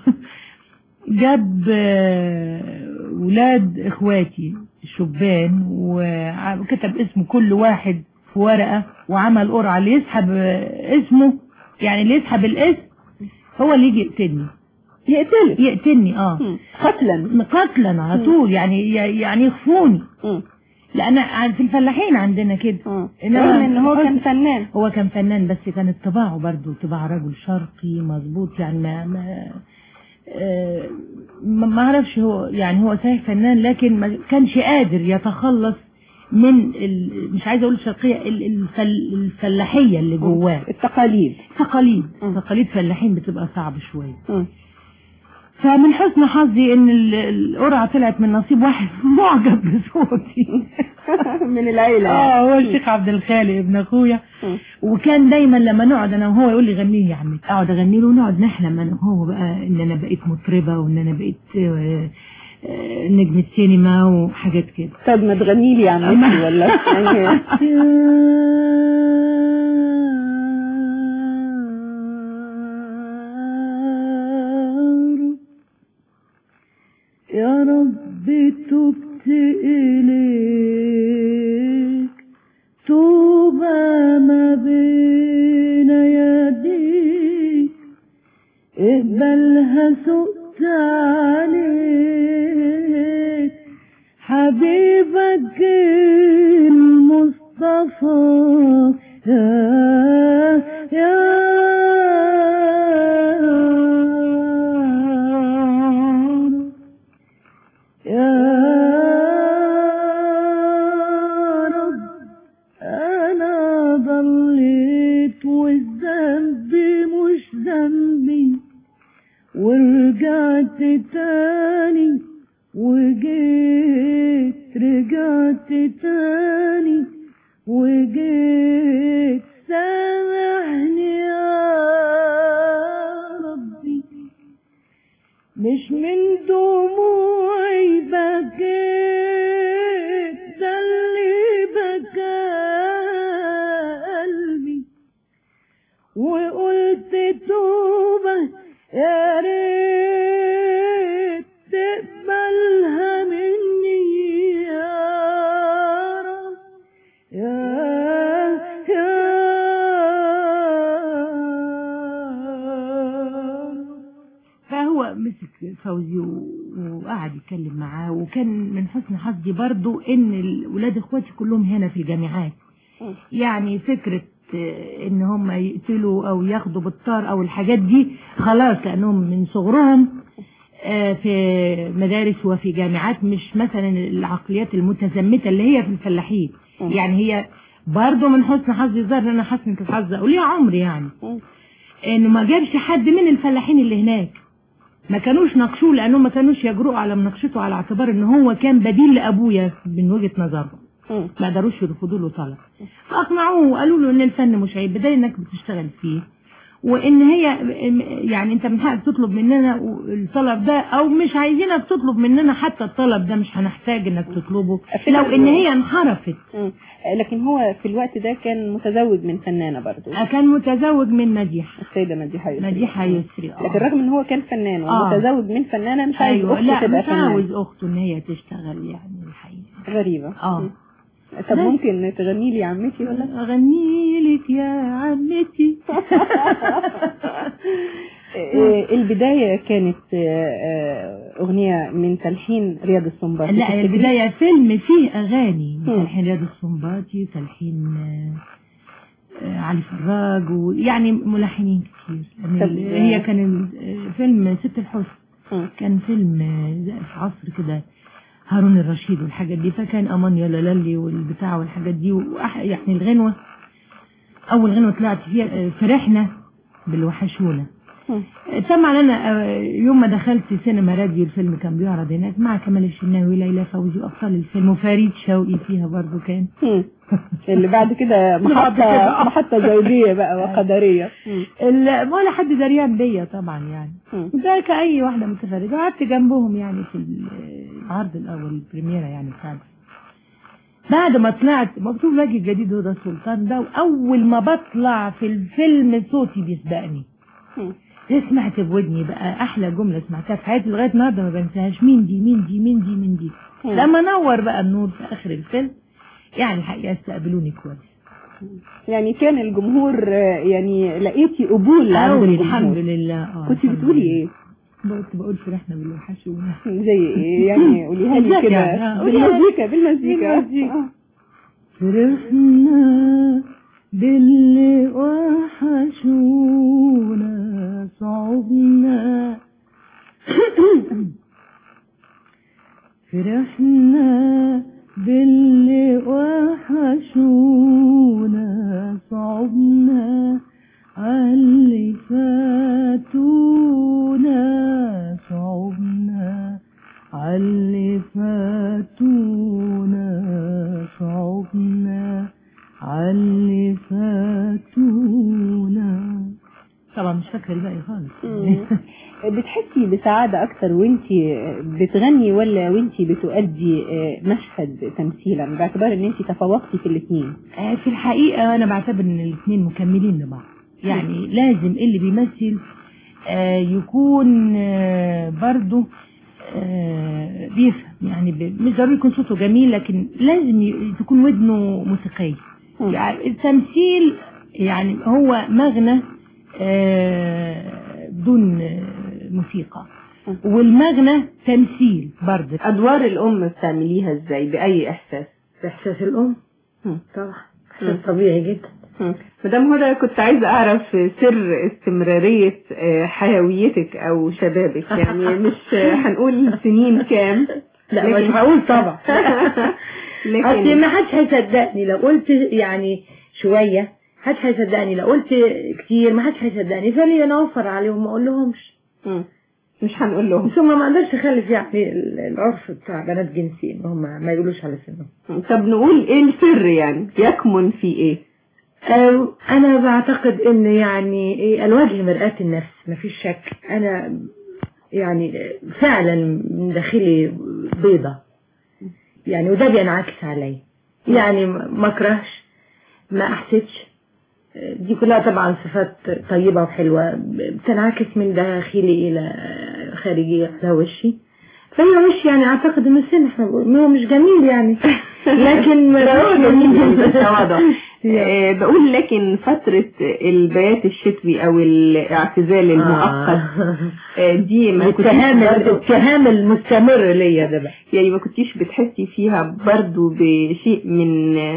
جاب آه، ولاد اخواتي الشبان وكتب اسم كل واحد في ورقة وعمل قرعة اللي يسحب آه، اسمه يعني اللي يسحب الاسم هو اللي يجي يقتلني يقتلك يقتلني اه مم. قتلا قتلا على طول يعني يعني يخفوني مم. لان في الفلاحين عندنا كده مم. إنما رغم ان هو حسن- كان فنان هو كان فنان بس كانت طباعه برضو طباع رجل شرقي مظبوط يعني ما ما آه، ما ما اعرفش هو يعني هو صحيح فنان لكن ما كانش قادر يتخلص من ال- مش عايزه اقول الشرقيه ال- الفل- الفلاحيه اللي جواه التقاليد تقاليد مم. تقاليد فلاحين بتبقى صعبه شويه مم. فمن حسن حظي ان ال- القرعه طلعت من نصيب واحد معجب بصوتي من العيلة اه هو الشيخ عبد الخالق ابن اخويا مم. وكان دايما لما نقعد انا وهو يقول لي غني لي يا عمي اقعد اغني له ونقعد نحلم انا وهو بقى ان انا بقيت مطربه وان انا بقيت آه، آه، نجمة سينما وحاجات كده طب ما تغني لي يا عمتي ولا يعني يا رب تبت إليك توبة ما بين يديك اقبلها سقت عليك حبيبك المصطفى يا يا رب يا رب أنا ضليت والذنب مش ذنبي ورجعت تاني وجيت رجعت تاني وجيت سامحني يا ربي مش من دموعي بكيت ده اللي بكى قلبي وقلت توبة يا ريت تقبلها مني يا رب يا يا فهو مسك فوزي و- وقعد يتكلم معاه وكان من حسن حظي برضو ان ال- ولاد اخواتي كلهم هنا في الجامعات يعني فكرة آه، ان هم يقتلوا او ياخدوا بالطار او الحاجات دي خلاص لانهم من صغرهم آه، في مدارس وفي جامعات مش مثلا العقليات المتزمتة اللي هي في الفلاحين مم. يعني هي برضه من حسن حظي الظاهر ان انا حسنة الحظ وليه عمر يعني مم. انه ما جابش حد من الفلاحين اللي هناك ما كانوش ناقشوه لانهم ما كانوش يجرؤوا على مناقشته على اعتبار ان هو كان بديل لابويا من وجهة نظرهم مم. ما قدروش يرفضوا له طلب فاقنعوه وقالوا له ان الفن مش عيب بدل انك بتشتغل فيه وان هي يعني انت من حقك تطلب مننا الطلب ده او مش عايزينك تطلب مننا حتى الطلب ده مش هنحتاج انك تطلبه أفكر لو ان إنه- هي انحرفت مم. لكن هو في الوقت ده كان متزوج من فنانة برضو كان متزوج من مديحة السيدة مديحة يسري مديحة يسري آه. لكن رغم ان هو كان فنان آه. ومتزوج من فنانة مش عايز ايوه اخته لا تبقى مش فنانة عاوز اخته ان هي تشتغل يعني الحقيقة غريبة اه مم. طب بس. ممكن تغني لي يا عمتي ولا اغني لك يا عمتي آه، البداية كانت آه، آه، أغنية من تلحين رياض السنباطي لا تفتكري؟ البداية فيلم فيه أغاني مم. تلحين رياض السنباطي تلحين آه، آه، علي فراج ويعني ملحنين كتير يعني طب، ال- هي كان ال- آه، فيلم ست الحسن مم. كان فيلم آه، زي في عصر كده هارون الرشيد والحاجات دي فكان أمان يا لالي والبتاع والحاجات دي وأح- يعني الغنوة أول غنوة طلعت فيها آه، فرحنا بالوحشونة مم. طبعا انا آه، يوم ما دخلت سينما راديو الفيلم كان بيعرض هناك مع كمال الشناوي ليلى فوزي وابطال الفيلم وفريد شوقي فيها برضو كان مم. اللي بعد كده محطة محطة زوجية بقى وقدرية مم. ال- ولا حد دريان بيا طبعا يعني مم. ده كأي واحدة متفرجة قعدت جنبهم يعني في العرض الأول البريميرا يعني بتاعت بعد ما طلعت مكتوب لك الجديد هدى سلطان ده وأول ما بطلع في الفيلم صوتي بيسبقني مم. سمعت بودني بقى احلى جمله سمعتها في حياتي لغايه النهارده ما بنساهاش مين دي مين دي مين دي مين دي مم. لما نور بقى النور في اخر الفيلم يعني الحقيقه استقبلوني كويس يعني كان الجمهور آه، يعني لقيتي قبول عند أوي الجمهور الحمد لله اه كنت الحمد بتقولي لله. ايه؟ كنت بقول فرحنا بالوحشونه زي ايه يعني قوليها لي ازيك كده يعني؟ آه، قوليها لي. بالمزيكا بالمزيكا بالمزيكا. آه. فرحنا باللي وحشونا صعبنا فرحنا باللي وحشونا صعبنا عاللي فاتونا صعبنا عاللي فاتونا صعبنا عاللي فاتونا طبعا مش فاكره الباقي خالص مم. بتحسي بسعادة أكتر وانتي بتغني ولا وانتي بتؤدي آه، مشهد تمثيلا باعتبار ان انتي تفوقتي في الاثنين آه، في الحقيقة أنا بعتبر إن الاثنين مكملين لبعض يعني لازم اللي بيمثل آه، يكون آه، برضه آه، بيفهم يعني ب- مش ضروري يكون صوته جميل لكن لازم ي- تكون ودنه موسيقية مم. يعني التمثيل يعني هو مغنى آه، بدون آه، موسيقى مم. والمغنى تمثيل برضه أدوار الأم بتعمليها ازاي بأي إحساس؟ إحساس الأم مم. طبعا مم. طبيعي جدا مم. مدام هدى كنت عايزة أعرف سر استمرارية آه، حيويتك أو شبابك يعني مش آه، هنقول سنين كام لا لكن- مش هقول طبعا اصل لكن ما حدش هيصدقني لو قلت يعني شويه حدش هيصدقني لو قلت كتير ما حدش هيصدقني فليه انا اوفر عليهم ما اقول لهمش مم. مش هنقول لهم ثم ما اقدرش اخلف يعني ال- العرف بتاع بنات جنسي ان هم ما يقولوش على سنهم طب نقول ايه السر يعني يكمن في ايه أو انا بعتقد ان يعني إيه الوجه مرآة النفس ما فيش شك انا يعني فعلا من داخلي بيضة يعني وده بينعكس علي يعني ما اكرهش ما احسدش دي كلها طبعا صفات طيبة وحلوة بتنعكس من داخلي الى خارجي على وشي فهي وشي يعني اعتقد انه سن احنا بنقول إن هو مش جميل يعني لكن تواضع آه، بقول لكن فترة البيات الشتوي او الاعتزال المؤقت آه، دي ما كنتيش الاتهام برضو- الاتهام المستمر ليا ده بقى يعني ما كنتيش بتحسي فيها برضو بشيء من آه،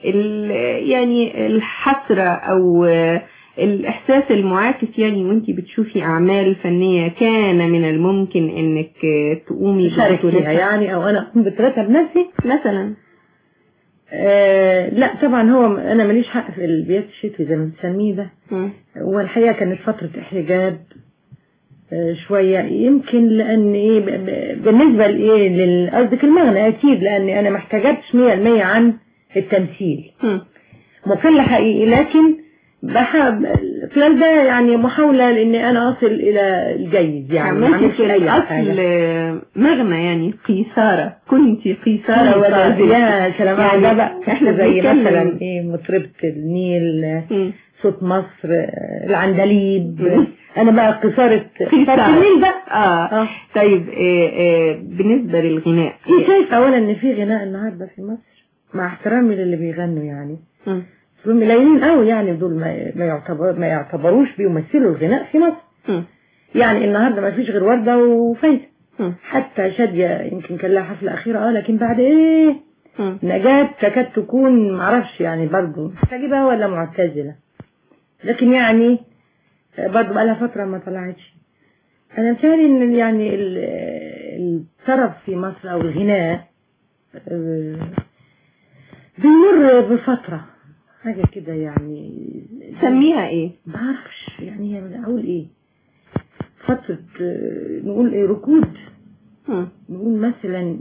ال- يعني الحسرة او آه، الاحساس المعاكس يعني وانت بتشوفي اعمال فنية كان من الممكن انك آه، تقومي شارك فيها ببطولتها يعني او انا اقوم بطولتها بنفسي مثلا آه لا طبعا هو انا ماليش حق في البيات الشتوي زي ما بتسميه ده مم. والحقيقه كانت فتره احتجاب آه شويه يمكن لان ايه ب- ب- بالنسبه لايه لل- قصدك المغنى اكيد لان انا ما احتجبتش 100% عن التمثيل مم. مقل حقيقي لكن بحب خلال ده يعني محاولة لاني انا اصل الى الجيد يعني ما عملتي اعملش في اي الاصل حاجة آه، مغنى يعني قيثارة كنت قيثارة ولا ولا زلت يا سلام يعني يعني ده بقى احنا زي بنتكلم- مثلا ايه مطربة النيل مم. صوت مصر آه، العندليب مم. انا بقى قصارة قيثارة. قصارة النيل بقى اه اه طيب آه، آه، بالنسبة للغناء في شايف اولا ان في غناء النهارده في مصر مع احترامي للي بيغنوا يعني مم. دول قليلين قوي يعني دول ما ما يعتبر ما يعتبروش بيمثلوا الغناء في مصر مم. يعني النهارده ما فيش غير وردة وفايدة مم. حتى شادية يمكن كان لها حفلة أخيرة اه لكن بعد ايه مم. نجاة تكاد تكون معرفش يعني برضو محتجبة ولا معتزلة لكن يعني برضو بقى لها فترة ما طلعتش أنا متهيألي إن يعني ال- الطرب في مصر أو الغناء آه، بيمر بفترة حاجة كده يعني سميها ايه بعرفش يعني هي أقول إيه فترة آه، نقول إيه ركود مم. نقول مثلا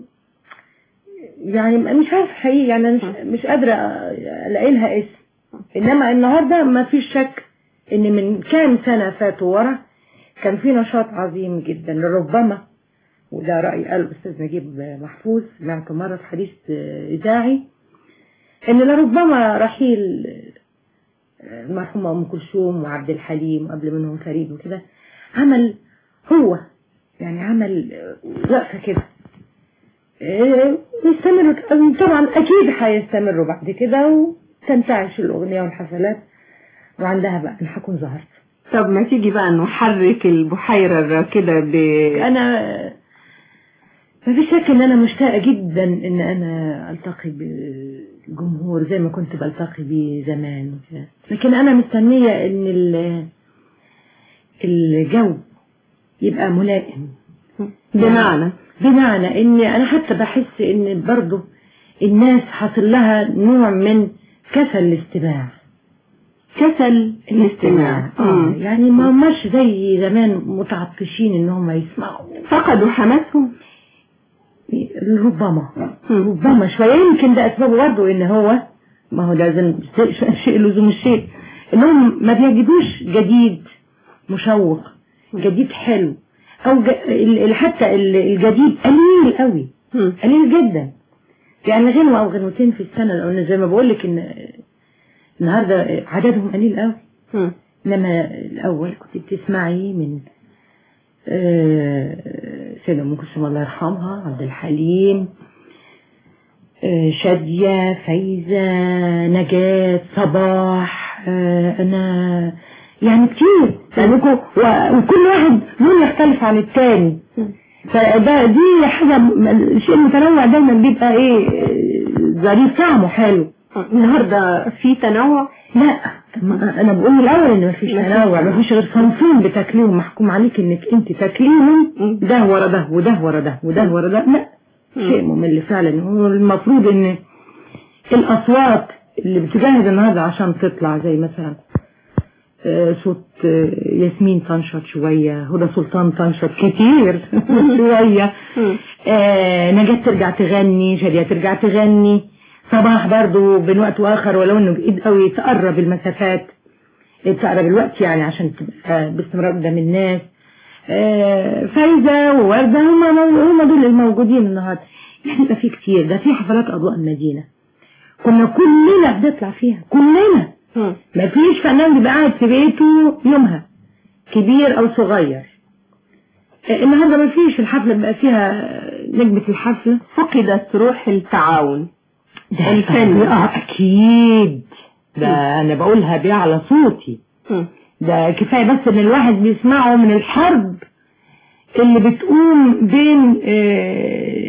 يعني مش عارف حقيقي يعني أنا مش, مش قادرة ألاقي لها اسم إنما النهاردة ما فيش شك إن من كام سنة فاتوا ورا كان في نشاط عظيم جدا لربما وده رأي قال الأستاذ نجيب محفوظ سمعته مرة في حديث إذاعي إن لربما رحيل المرحومة أم كلثوم وعبد الحليم وقبل منهم فريد وكده عمل هو يعني عمل وقفة كده إيه، يستمر طبعا أكيد هيستمروا بعد كده وتنتعش الأغنية والحفلات وعندها بقى أنا هكون ظهرت طب ما تيجي بقى نحرك البحيرة الراكدة ب أنا ما في شك إن أنا مشتاقة جدا إن أنا ألتقي بالجمهور زي ما كنت بلتقي بيه زمان وكده. لكن أنا مستنية إن ال- الجو يبقى ملائم بمعنى بمعنى ان انا حتى بحس ان برضو الناس حصل لها نوع من كسل الاستماع كسل الاستماع اه مم. يعني ما هماش زي زمان متعطشين ان هم يسمعوا فقدوا حماسهم ربما مم. ربما شوية يمكن ده اسبابه برضه ان هو ما هو لازم شيء- شيء لزوم الشيء انهم ما بيجدوش جديد مشوق جديد حلو او ج... ال- ال- حتى ال- الجديد قليل قوي مم. قليل جدا يعني غنوة او غنوتين في السنة لان زي ما بقول لك ان النهاردة عددهم قليل قوي مم. انما الاول كنت بتسمعي من آه، سيدة ام كلثوم الله يرحمها عبد الحليم آه، شادية فايزة نجاة صباح آه، انا يعني كتير يعني كو- و- وكل واحد لون يختلف عن التاني فده دي حاجة م- الشيء المتنوع دايما بيبقى ايه آه، ظريف طعمه حلو النهاردة في تنوع لا طب ما انا بقول من الاول ان مفيش مفيش تنوع تنوع. مفيش غير صنفين بتاكليهم محكوم عليك انك انت تاكليهم مم. ده ورا ده وده ورا ده وده ورا ده لا مم. شيء ممل فعلا هو المفروض ان الاصوات اللي بتجهز النهارده عشان تطلع زي مثلا آه، صوت آه، ياسمين تنشط شوية هدى سلطان تنشط كتير شوية مم. آه، نجاة ترجع تغني شادية ترجع تغني صباح برضو بين وقت واخر ولو انه بعيد قوي تقرب المسافات تقرب الوقت يعني عشان تبقى باستمرار قدام الناس آه، فايزة ووردة هم هم دول الموجودين النهارده يعني يبقى في كتير ده في حفلات اضواء المدينة كنا كلنا بنطلع فيها كلنا مم. ما فيش فنان بيبقى قاعد في بيته يومها كبير او صغير آه، النهارده ما فيش الحفلة بيبقى فيها نجمة الحفلة فقدت روح التعاون ده الفن. اه اكيد ده انا بقولها بيه على صوتي مم. ده كفاية بس ان الواحد بيسمعه من الحرب اللي بتقوم بين آه،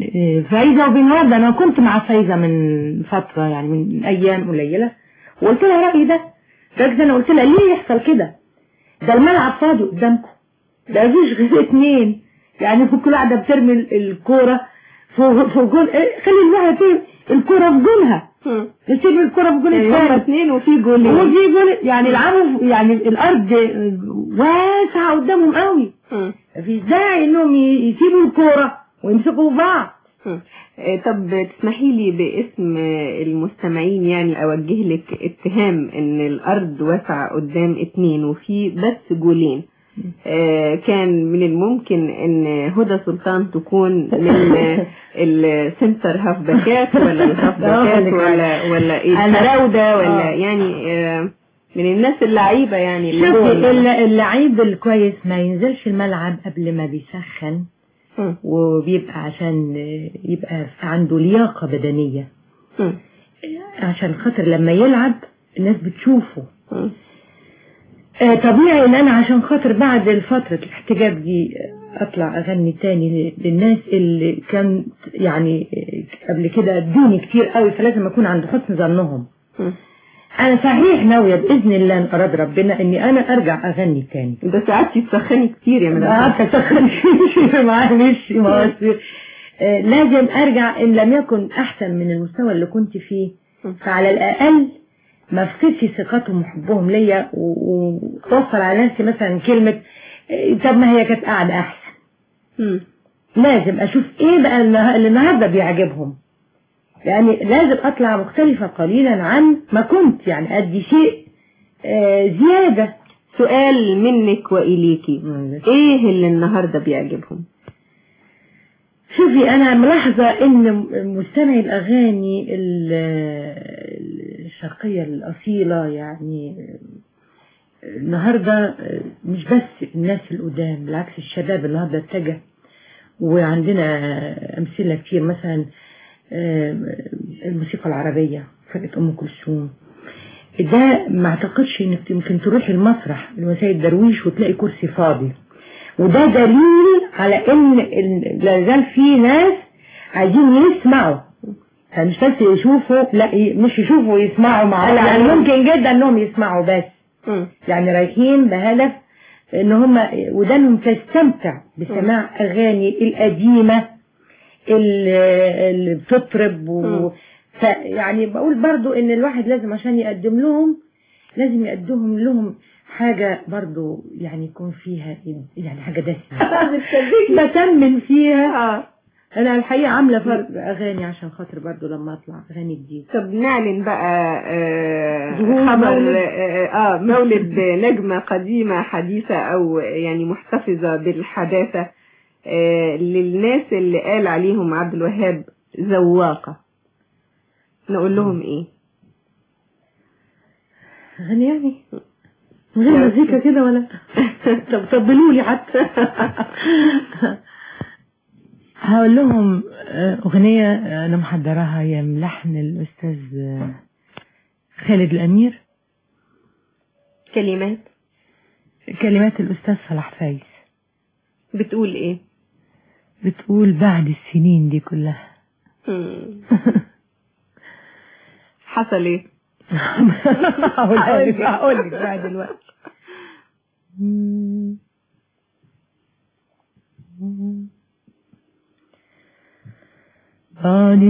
آه، فايزة وبين وردة انا كنت مع فايزة من فترة يعني من ايام قليلة وقلت لها رأيي ده لدرجة انا قلت لها ليه يحصل كده ده الملعب فاضي قدامكم ده مفيش غير اتنين يعني في كل واحدة بترمي ال- الكورة فوق فوق جول إيه، خلي الواحد فيه الكورة في جولها تسيب الكورة في جول يعني هما الثاني اتنين وفي جولين وفي جول يعني يلعبوا يعني الارض واسعة قدامهم قوي مم. مفيش داعي انهم ي- يسيبوا الكورة ويمسكوا في بعض مم. آه، طب تسمحي لي باسم آه، المستمعين يعني اوجه لك اتهام ان الارض واسعة قدام اتنين وفي بس جولين آه، كان من الممكن ان هدى سلطان تكون من آه، السنتر هاف باكات ولا الهاف باكات ولا ولا ايه أنا- الفراودة ولا آه. يعني آه، من الناس اللعيبة يعني اللي شوفي هو الل- اللعيب الكويس ما ينزلش الملعب قبل ما بيسخن مم. وبيبقى عشان يبقى عنده لياقة بدنية مم. عشان خاطر لما يلعب الناس بتشوفه مم. آه، طبيعي ان انا عشان خاطر بعد فترة الاحتجاب دي آه، اطلع اغني تاني للناس اللي كان يعني آه، قبل كده ادوني كتير قوي فلازم اكون عند حسن ظنهم مم. انا صحيح ناوية باذن الله ان اراد ربنا اني انا ارجع اغني تاني ده ساعات تسخني كتير يا مدام عارفة تخنش معلش ما هو أصل- آه، لازم ارجع ان لم يكن احسن من المستوى اللي كنت فيه فعلى الاقل ما افقدش ثقتهم وحبهم ليا و- وتوصل على نفسي مثلا كلمة آه، طب ما هي كانت قاعدة احسن مم. لازم اشوف ايه بقى النها- اللي النهارده بيعجبهم يعني لازم اطلع مختلفة قليلا عن ما كنت يعني ادي شيء آه، زيادة سؤال منك وإليكي ايه اللي النهاردة بيعجبهم شوفي انا ملاحظة ان مستمعي الاغاني ال- الشرقية الاصيلة يعني النهاردة مش بس الناس القدام بالعكس الشباب النهاردة اتجه وعندنا امثلة كتير مثلا الموسيقى العربية فرقة ام كلثوم ده ما اعتقدش انك يمكن تروحي المسرح الوسائل درويش وتلاقي كرسي فاضي وده دليل على ان ال- لا زال في ناس عايزين يسمعوا يعني مش بس يشوفوا لا ي- مش يشوفوا ويسمعوا مع بعض يعني ممكن جدا انهم يسمعوا بس مم. يعني رايحين بهدف ان هم ودانهم تستمتع بسماع اغاني القديمه اللي اللي بتطرب و... مم. ف يعني بقول برضو ان الواحد لازم عشان يقدم لهم لازم يقدم لهم حاجة برضو يعني يكون فيها يعني حاجة دسمة بتمن فيها اه انا الحقيقة عاملة فرق اغاني عشان خاطر برضو لما اطلع اغاني جديد طب نعلن بقى آه ظهور خبر مولد. آه, اه مولد نجمة قديمة حديثة او يعني محتفظة بالحداثة آه للناس اللي قال عليهم عبد الوهاب ذواقة نقول لهم ايه اغاني يعني من غير مزيكا كده ولا طب طبلوا لي حتى هقول لهم آه، أغنية أنا محضراها هي من لحن الأستاذ آه، خالد الأمير كلمات كلمات الأستاذ صلاح فايز بتقول ايه بتقول بعد السنين دي كلها مم. حصل ايه هقولها لك هقول لك بقى دلوقتي بعد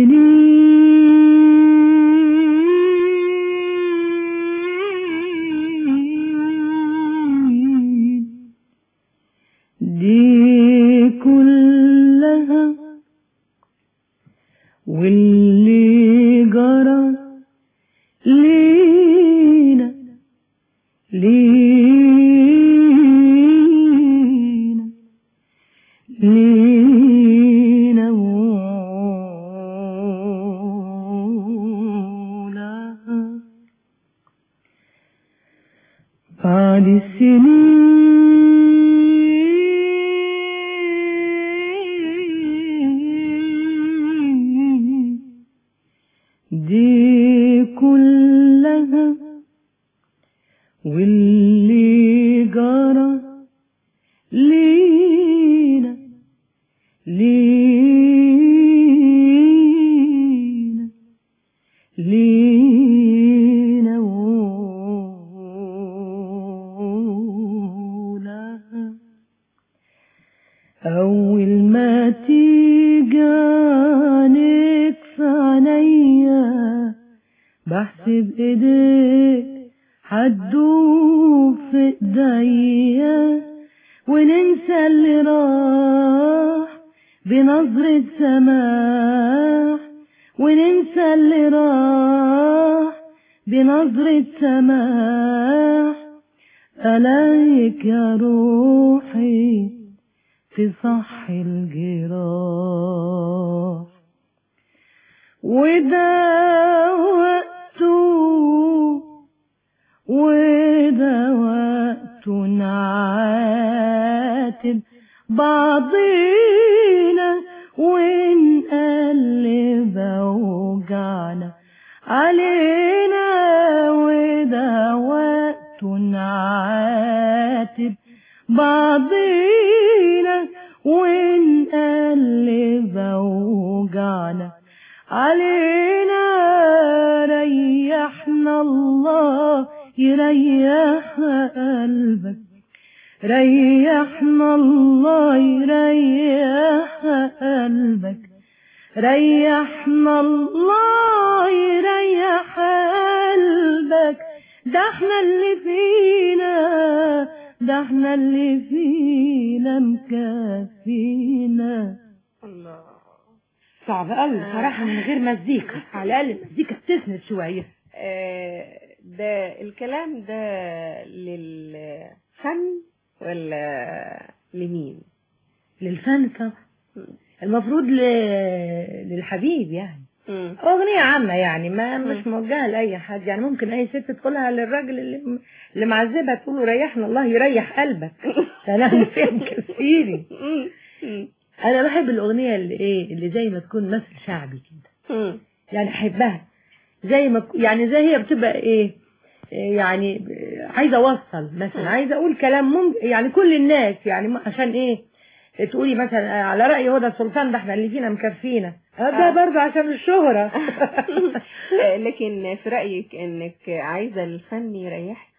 السنين دي كلها واللي جرى لينا لينا لينا ولها بعد السنين دي كلها واللي جرى لينا لينا أول ما تيجي عنيك في عينيا بحسب ايديك هتدوب في ايديا وننسى اللي راح بنظرة سماح وننسى اللي راح بنظرة سماح ألاقيك يا روحي تصحي الجراح وده وقته وده وقته نعاتب بعضينا ونقلب أوجعنا علينا وده وقته نعاتب بعضينا ونقلب أوجعنا علينا ريحنا الله يريح قلبك ريحنا الله يريح قلبك ريحنا الله يريح قلبك ده احنا اللي فينا ده احنا اللي فينا مكفينا صعب قوي صراحة من غير مزيكا على الأقل المزيكا بتسند شوية آه، ده الكلام ده للفن ولا لمين؟ للفن طبعا المفروض ل... للحبيب يعني مم. أغنية عامة يعني ما مش موجهة لأي حد يعني ممكن أي ست تقولها للراجل اللي اللي معذبها تقول له ريحنا الله يريح قلبك كلام فيها مكفيني مم. أنا بحب الأغنية اللي إيه اللي زي ما تكون مثل شعبي كده مم. يعني أحبها زي ما ك- يعني زي هي بتبقى إيه إيه يعني ب- عايزة أوصل مثلا عايزة أقول كلام ممكن يعني كل الناس يعني م- عشان إيه تقولي مثلا آه، على رأي هدى سلطان ده احنا اللي فينا مكفينا آه، ده آه. برضه عشان الشهرة آه، لكن في رأيك انك عايزة الفن يريحك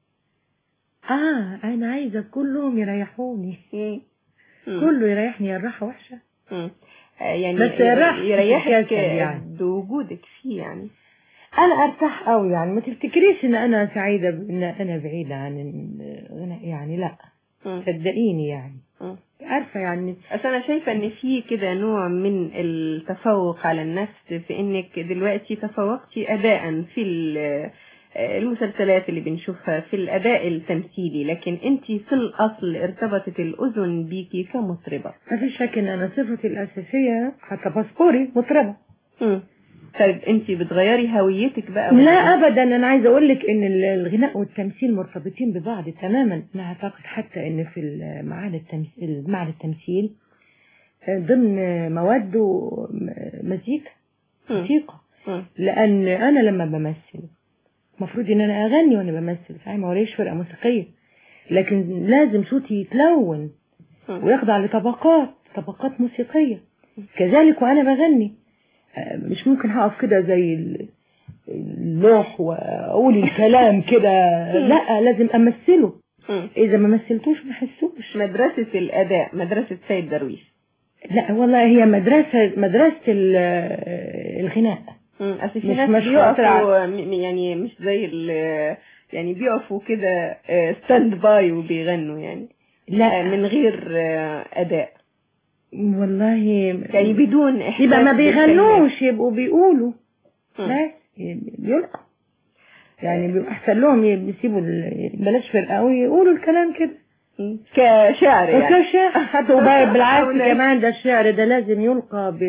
اه انا عايزة كلهم يريحوني مم. مم. كله يريحني يا الراحة وحشة مم. آه، يعني بس الراحة يريحك تتكسل يعني. بوجودك فيه يعني انا ارتاح قوي يعني ما تفتكريش ان انا سعيدة بان انا بعيدة عن الغناء يعني لا مم. صدقيني يعني مم. عارفة يعني اصل انا شايفه ان في كده نوع من التفوق على النفس في انك دلوقتي تفوقتي اداء في ال- المسلسلات اللي بنشوفها في الاداء التمثيلي لكن انت في الاصل ارتبطت الاذن بيكي كمطربه ما فيش شك ان انا صفتي الاساسية حتى باسبوري مطربة مم. طيب انت بتغيري هويتك بقى لا ولا إيه؟ ابدا انا عايزه اقول لك ان ال- الغناء والتمثيل مرتبطين ببعض تماما انا اعتقد حتى ان في ال- معهد التمثيل معهد التمثيل آه، ضمن مواد مزيكا مم. موسيقى مم. لان انا لما بمثل المفروض ان انا اغني وانا بمثل صحيح ما وريش فرقه موسيقيه لكن لازم صوتي يتلون مم. ويخضع لطبقات طبقات موسيقيه كذلك وانا بغني آه، مش ممكن هقف كده زي ال- اللوح واقول الكلام كده لا لازم امثله مم. اذا ما مثلتوش ما حسوش مدرسه الاداء مدرسه سيد درويش لا والله هي مدرسه مدرسه ال- الغناء مم. اصل في مش ناس مشروع بيقفوا م- يعني مش زي ال- يعني بيقفوا كده ستاند باي وبيغنوا يعني لا آه، من غير آه، اداء والله يعني بدون احساس يبقى ما بالكلمات. بيغنوش يبقوا بيقولوا مم. بس بيلقوا يعني بيبقى احسن لهم يسيبوا ال- بلاش فرقه ويقولوا الكلام كده مم. كشعر يعني وكشة حتى وبقى بالعكس أو ناس. كمان ده الشعر ده لازم يلقى ب...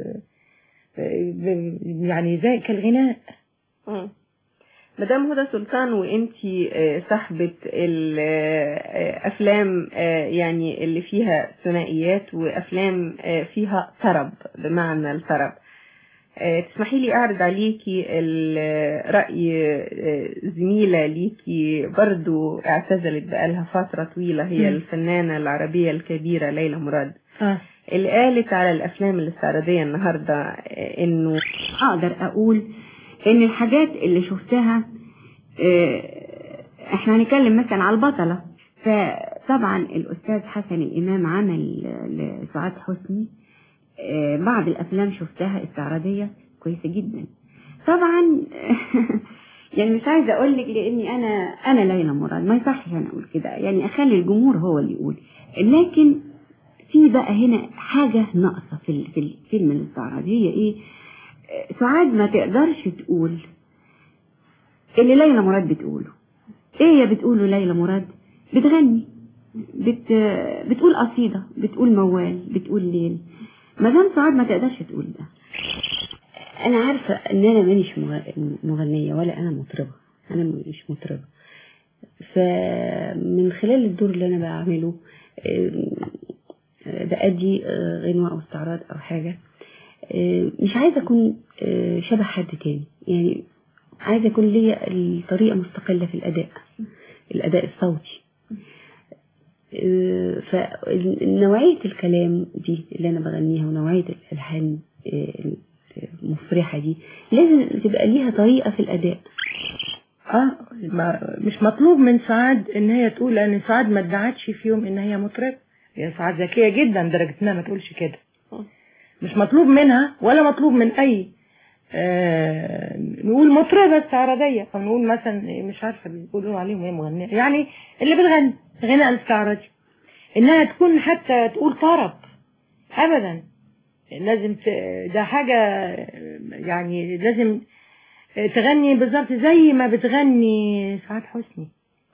ب... يعني زي كالغناء مم. مدام هدى سلطان وانتي آه، صاحبة الأفلام يعني اللي فيها ثنائيات وأفلام آه، فيها طرب بمعنى الطرب آه، تسمحي لي أعرض عليكي ال- رأي آه، زميلة ليكي برضو اعتزلت بقالها فترة طويلة هي مم. الفنانة العربية الكبيرة ليلى مراد اه اللي قالت على الأفلام الاستعراضية النهاردة آه، إنه اقدر اقول ان الحاجات اللي شفتها آه، احنا هنتكلم مثلا على البطلة ف طبعا الأستاذ حسن الإمام عمل لسعاد حسني آه، بعض الأفلام شفتها استعراضية كويسة جدا طبعا يعني مش عايزة أقول لك لأني أنا أنا ليلى مراد ما يصحش أنا أقول كده يعني أخلي الجمهور هو اللي يقول لكن في بقى هنا حاجة ناقصة في ال- في الفيلم الاستعراضي هي إيه آه، سعاد ما تقدرش تقول اللي ليلى مراد بتقوله ايه هي بتقوله ليلى مراد بتغني بت... بتقول قصيدة بتقول موال بتقول ليل مدام سعاد ما تقدرش تقول ده انا عارفة ان انا مانيش مغ- مغنية ولا انا مطربة انا مش مطربة فمن خلال الدور اللي انا بعمله آم، آه، بأدي آه، غنوة او استعراض او حاجة آه، مش عايزة اكون آه، شبه حد تاني يعني عايزة يكون ليا الطريقة مستقلة في الأداء الأداء الصوتي آه، فنوعية الكلام دي اللي أنا بغنيها ونوعية الألحان آه، المفرحة دي لازم تبقى ليها طريقة في الأداء اه ما مش مطلوب من سعاد ان هي تقول ان سعاد ما ادعتش في يوم ان هي مطرب هي سعاد ذكيه جدا لدرجه انها ما تقولش كده مش مطلوب منها ولا مطلوب من اي آه نقول مطربه استعراضيه او نقول مثلا مش عارفه بيقولوا عليهم ايه مغنيه يعني اللي بتغني غناء الاستعراضي انها تكون حتى تقول طرب ابدا لازم ت... ده حاجه يعني لازم تغني بالظبط زي ما بتغني سعاد حسني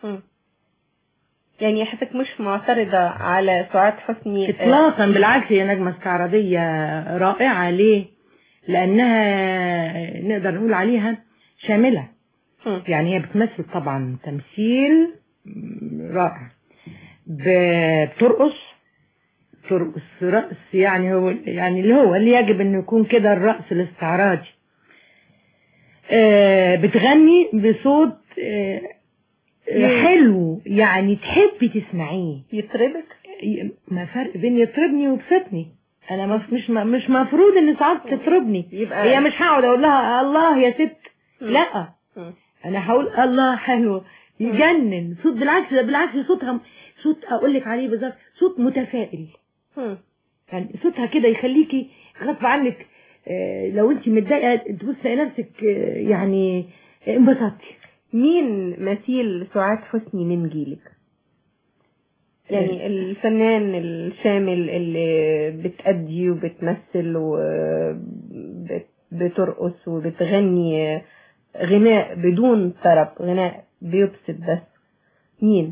يعني حضرتك مش معترضة على سعاد حسني اطلاقا بالعكس هي نجمة استعراضية رائعة ليه لانها نقدر نقول عليها شاملة مم. يعني هي بتمثل طبعا تمثيل رائع ب- بترقص ترقص رقص يعني هو يعني اللي هو اللي يجب انه يكون كده الرقص الاستعراضي آه، بتغني بصوت آه، آه، حلو يعني تحبي تسمعيه يطربك ي- ما فرق بين يطربني ويبسطني انا مف- مش م- مش مفروض ان ساعات تطربني يبقى هي مش هقعد اقول لها الله يا ست مم. لا مم. انا هقول الله حلو يجنن صوت بالعكس ده بالعكس صوتها صوت اقول لك عليه بالظبط صوت متفائل مم. يعني صوتها كده يخليكي غصب عنك آه، لو انت متضايقه تبص تلاقي نفسك آه، يعني انبسطتي مين مثيل سعاد حسني من جيلك يعني الفنان الشامل اللي بتأدي وبتمثل وبترقص وبتغني غناء بدون طرب غناء بيبسط بس مين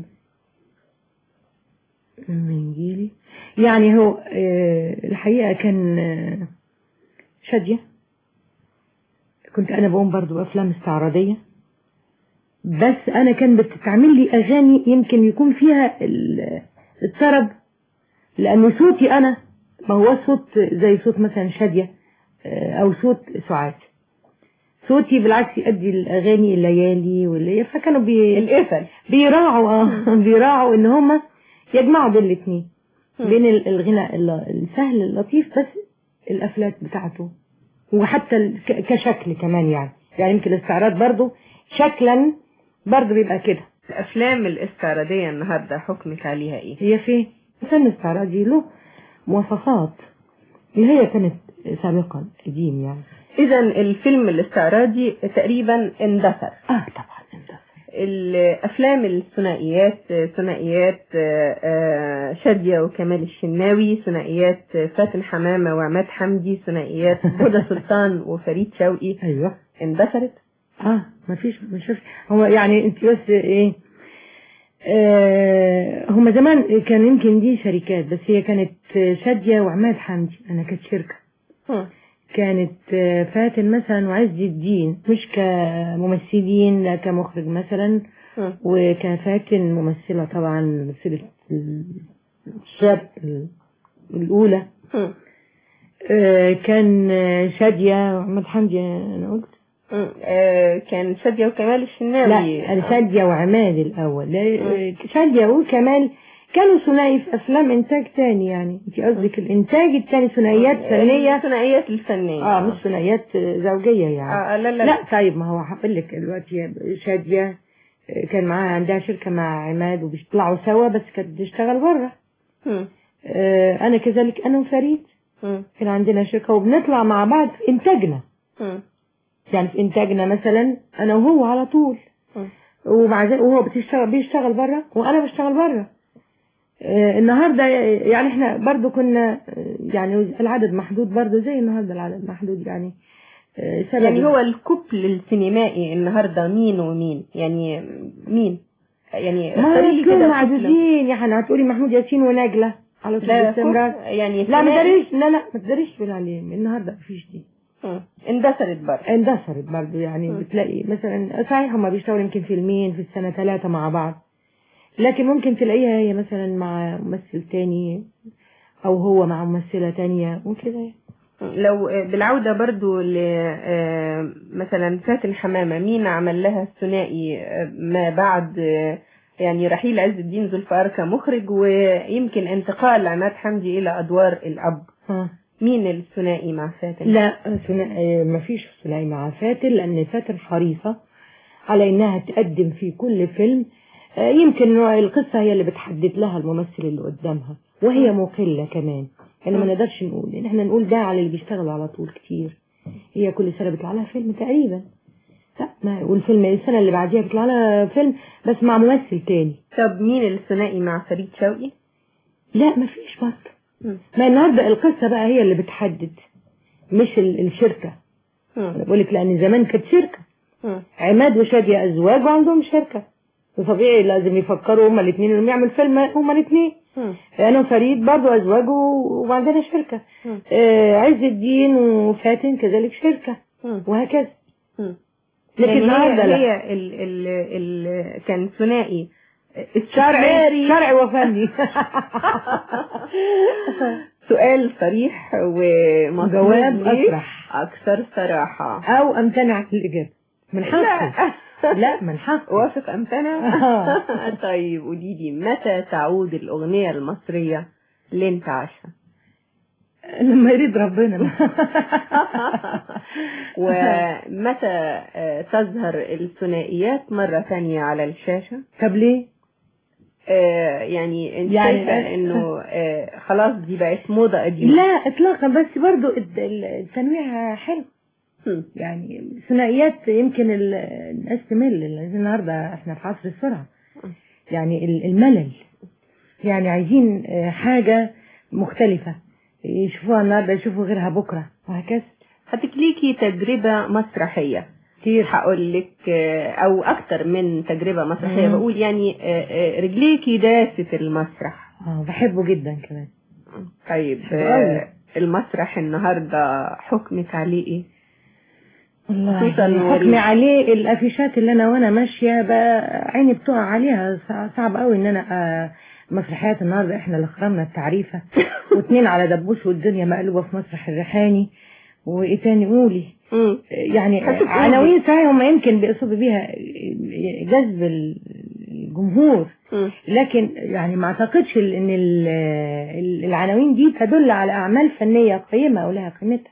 من جيلي يعني هو آه، الحقيقة كان آه، شادية كنت أنا بقوم برضو بأفلام استعراضية بس أنا كان بتتعمل لي أغاني يمكن يكون فيها ال- الطرب لأن صوتي أنا ما هو صوت زي صوت مثلا شادية آه، أو صوت سعاد صوتي بالعكس يؤدي الأغاني الليالي واللي فكانوا بي... القفل بيراعوا اه بيراعوا ان هم يجمعوا بين الاثنين مم. بين ال- الغناء الل- السهل اللطيف بس الافلات بتاعته وحتى ال- ك- كشكل كمان يعني يعني يمكن الاستعراض برضو شكلا برضو بيبقى كده الأفلام الاستعراضية النهاردة حكمك عليها إيه؟ هي في الفن الاستعراضي له مواصفات اللي هي كانت سابقا قديم يعني إذا الفيلم الاستعراضي تقريبا اندثر اه طبعا انت الافلام الثنائيات ثنائيات آه، آه، شادية وكمال الشناوي ثنائيات آه، فاتن حمامة وعماد حمدي ثنائيات هدى سلطان وفريد شوقي ايوه اندثرت اه ما فيش ما شوف هو يعني انت بس ايه آه هما زمان كان يمكن دي شركات بس هي كانت شادية وعماد حمدي انا كانت شركة هم. كانت آه، فاتن مثلا وعز الدين مش كممثلين لا كمخرج مثلا هم. وكفاتن ممثلة طبعا ممثلة الشاب الأولى هم. آه، كان آه، شادية وعماد حمدي أنا قلت هم. آه، كان شادية وكمال الشناوي لا أنا شادية وعماد الأول لا، شادية وكمال كانوا ثنائي في أفلام إنتاج تاني يعني أنت قصدك الإنتاج التاني ثنائيات فنية الثنائيات الفنية اه مش ثنائيات زوجية يعني آه لا لا لا طيب ما هو هقول لك دلوقتي شادية آه، كان معاها عندها شركة مع عماد وبيطلعوا سوا بس كانت بتشتغل بره مم. آه، انا كذلك انا وفريد مم. كان عندنا شركة وبنطلع مع بعض في انتاجنا مم. يعني في انتاجنا مثلا انا وهو على طول مم. ومع ذلك وهو بتشتغل بيشتغل بره وانا بشتغل بره آه، النهارده يعني احنا برضو كنا آه، يعني العدد محدود برضو زي النهارده العدد محدود يعني آه، سبب يعني هو الكوبل السينمائي النهارده مين ومين يعني مين يعني ما اختاري لي كلهم كده معزوزين يعني هتقولي محمود ياسين ونجلة على طول لا باستمرار كوب- يعني لا ما ثنائي. تدريش لا لا ما تدريش بالعليم النهارده مفيش دي مم. اندثرت برضه اندثرت برضه يعني مم. بتلاقي مثلا صحيح هما بيشتغلوا يمكن فيلمين في السنة ثلاثة مع بعض لكن ممكن تلاقيها هي مثلا مع ممثل تاني او هو مع ممثلة تانية وكده يعني. لو آه، بالعودة برضو ل آه، مثلا فاتن حمامة مين عمل لها الثنائي آه، ما بعد آه، يعني رحيل عز الدين ذوالفقار كمخرج ويمكن انتقال عماد حمدي إلى أدوار الأب ها. مين الثنائي مع فاتن؟ لا ثنا- ما فيش ثنائي مع فاتن لان فاتن حريصة على انها تقدم في كل فيلم آه، يمكن نوع القصة هي اللي بتحدد لها الممثل اللي قدامها وهي مقلة كمان يعني ما نقدرش نقول ان احنا نقول ده على اللي بيشتغلوا على طول كتير هي كل سنة بيطلع لها فيلم تقريبا لا ما والفيلم السنة اللي بعديها بيطلع لها فيلم بس مع ممثل تاني طب مين الثنائي مع فريد شوقي؟ لا ما فيش برضه مم. ما النهارده القصة بقى هي اللي بتحدد مش ال- الشركة انا مم. بقول لك لان زمان كانت شركة مم. عماد وشادية ازواج وعندهم شركة وطبيعي لازم يفكروا هما الاثنين انهم يعملوا فيلم هما الاثنين مم. انا وفريد برضو ازواج و- وعندنا شركة مم. آه عز الدين وفاتن كذلك شركة مم. وهكذا مم. لكن يعني النهارده هي, لا هي ال ال ال كان ثنائي شرعي استثماري شرعي وفني سؤال صريح ومطلوب جواب ليه أصرح. أكثر صراحة او امتنع عن الاجابة من حقي لا لا من حقي وافق أمتنع آه. طيب قولي لي متى تعود الأغنية المصرية لانتعاشها لما يريد ربنا ومتى آه، تظهر الثنائيات مرة ثانية على الشاشة طب ليه؟ آه، يعني انت يعني شايفة أنا- انه آه، خلاص دي بقت موضة قديمة لا اطلاقا بس برضو الت- التنويع حلو هم. يعني الثنائيات يمكن ال- الناس تمل لأن النهارده احنا في عصر السرعه يعني ال- الملل يعني عايزين آه، حاجه مختلفه يشوفوها النهارده يشوفوا غيرها بكره وهكذا هتكليكي تجربة مسرحية كتير هقول لك آه، او اكتر من تجربة مسرحية مم. بقول يعني آه، آه، رجليكي داست المسرح اه بحبه جدا كمان طيب بحبه آه، أوي. المسرح النهاردة حكمك عليه ايه والله خصوصاً وال- حكمي عليه الافيشات اللي انا وانا ماشيه بقى عيني بتقع عليها صع- صعب قوي ان انا آه، مسرحيات النهارده احنا اللي خرمنا التعريفه واثنين على دبوس والدنيا مقلوبه في مسرح الريحاني وايه تاني قولي مم. يعني هتبقى عناوين صحيح هم يمكن بيقصدوا بيها جذب الجمهور مم. لكن يعني ما اعتقدش ال- ان ال- ال- العناوين دي تدل على اعمال فنيه قيمه او لها قيمتها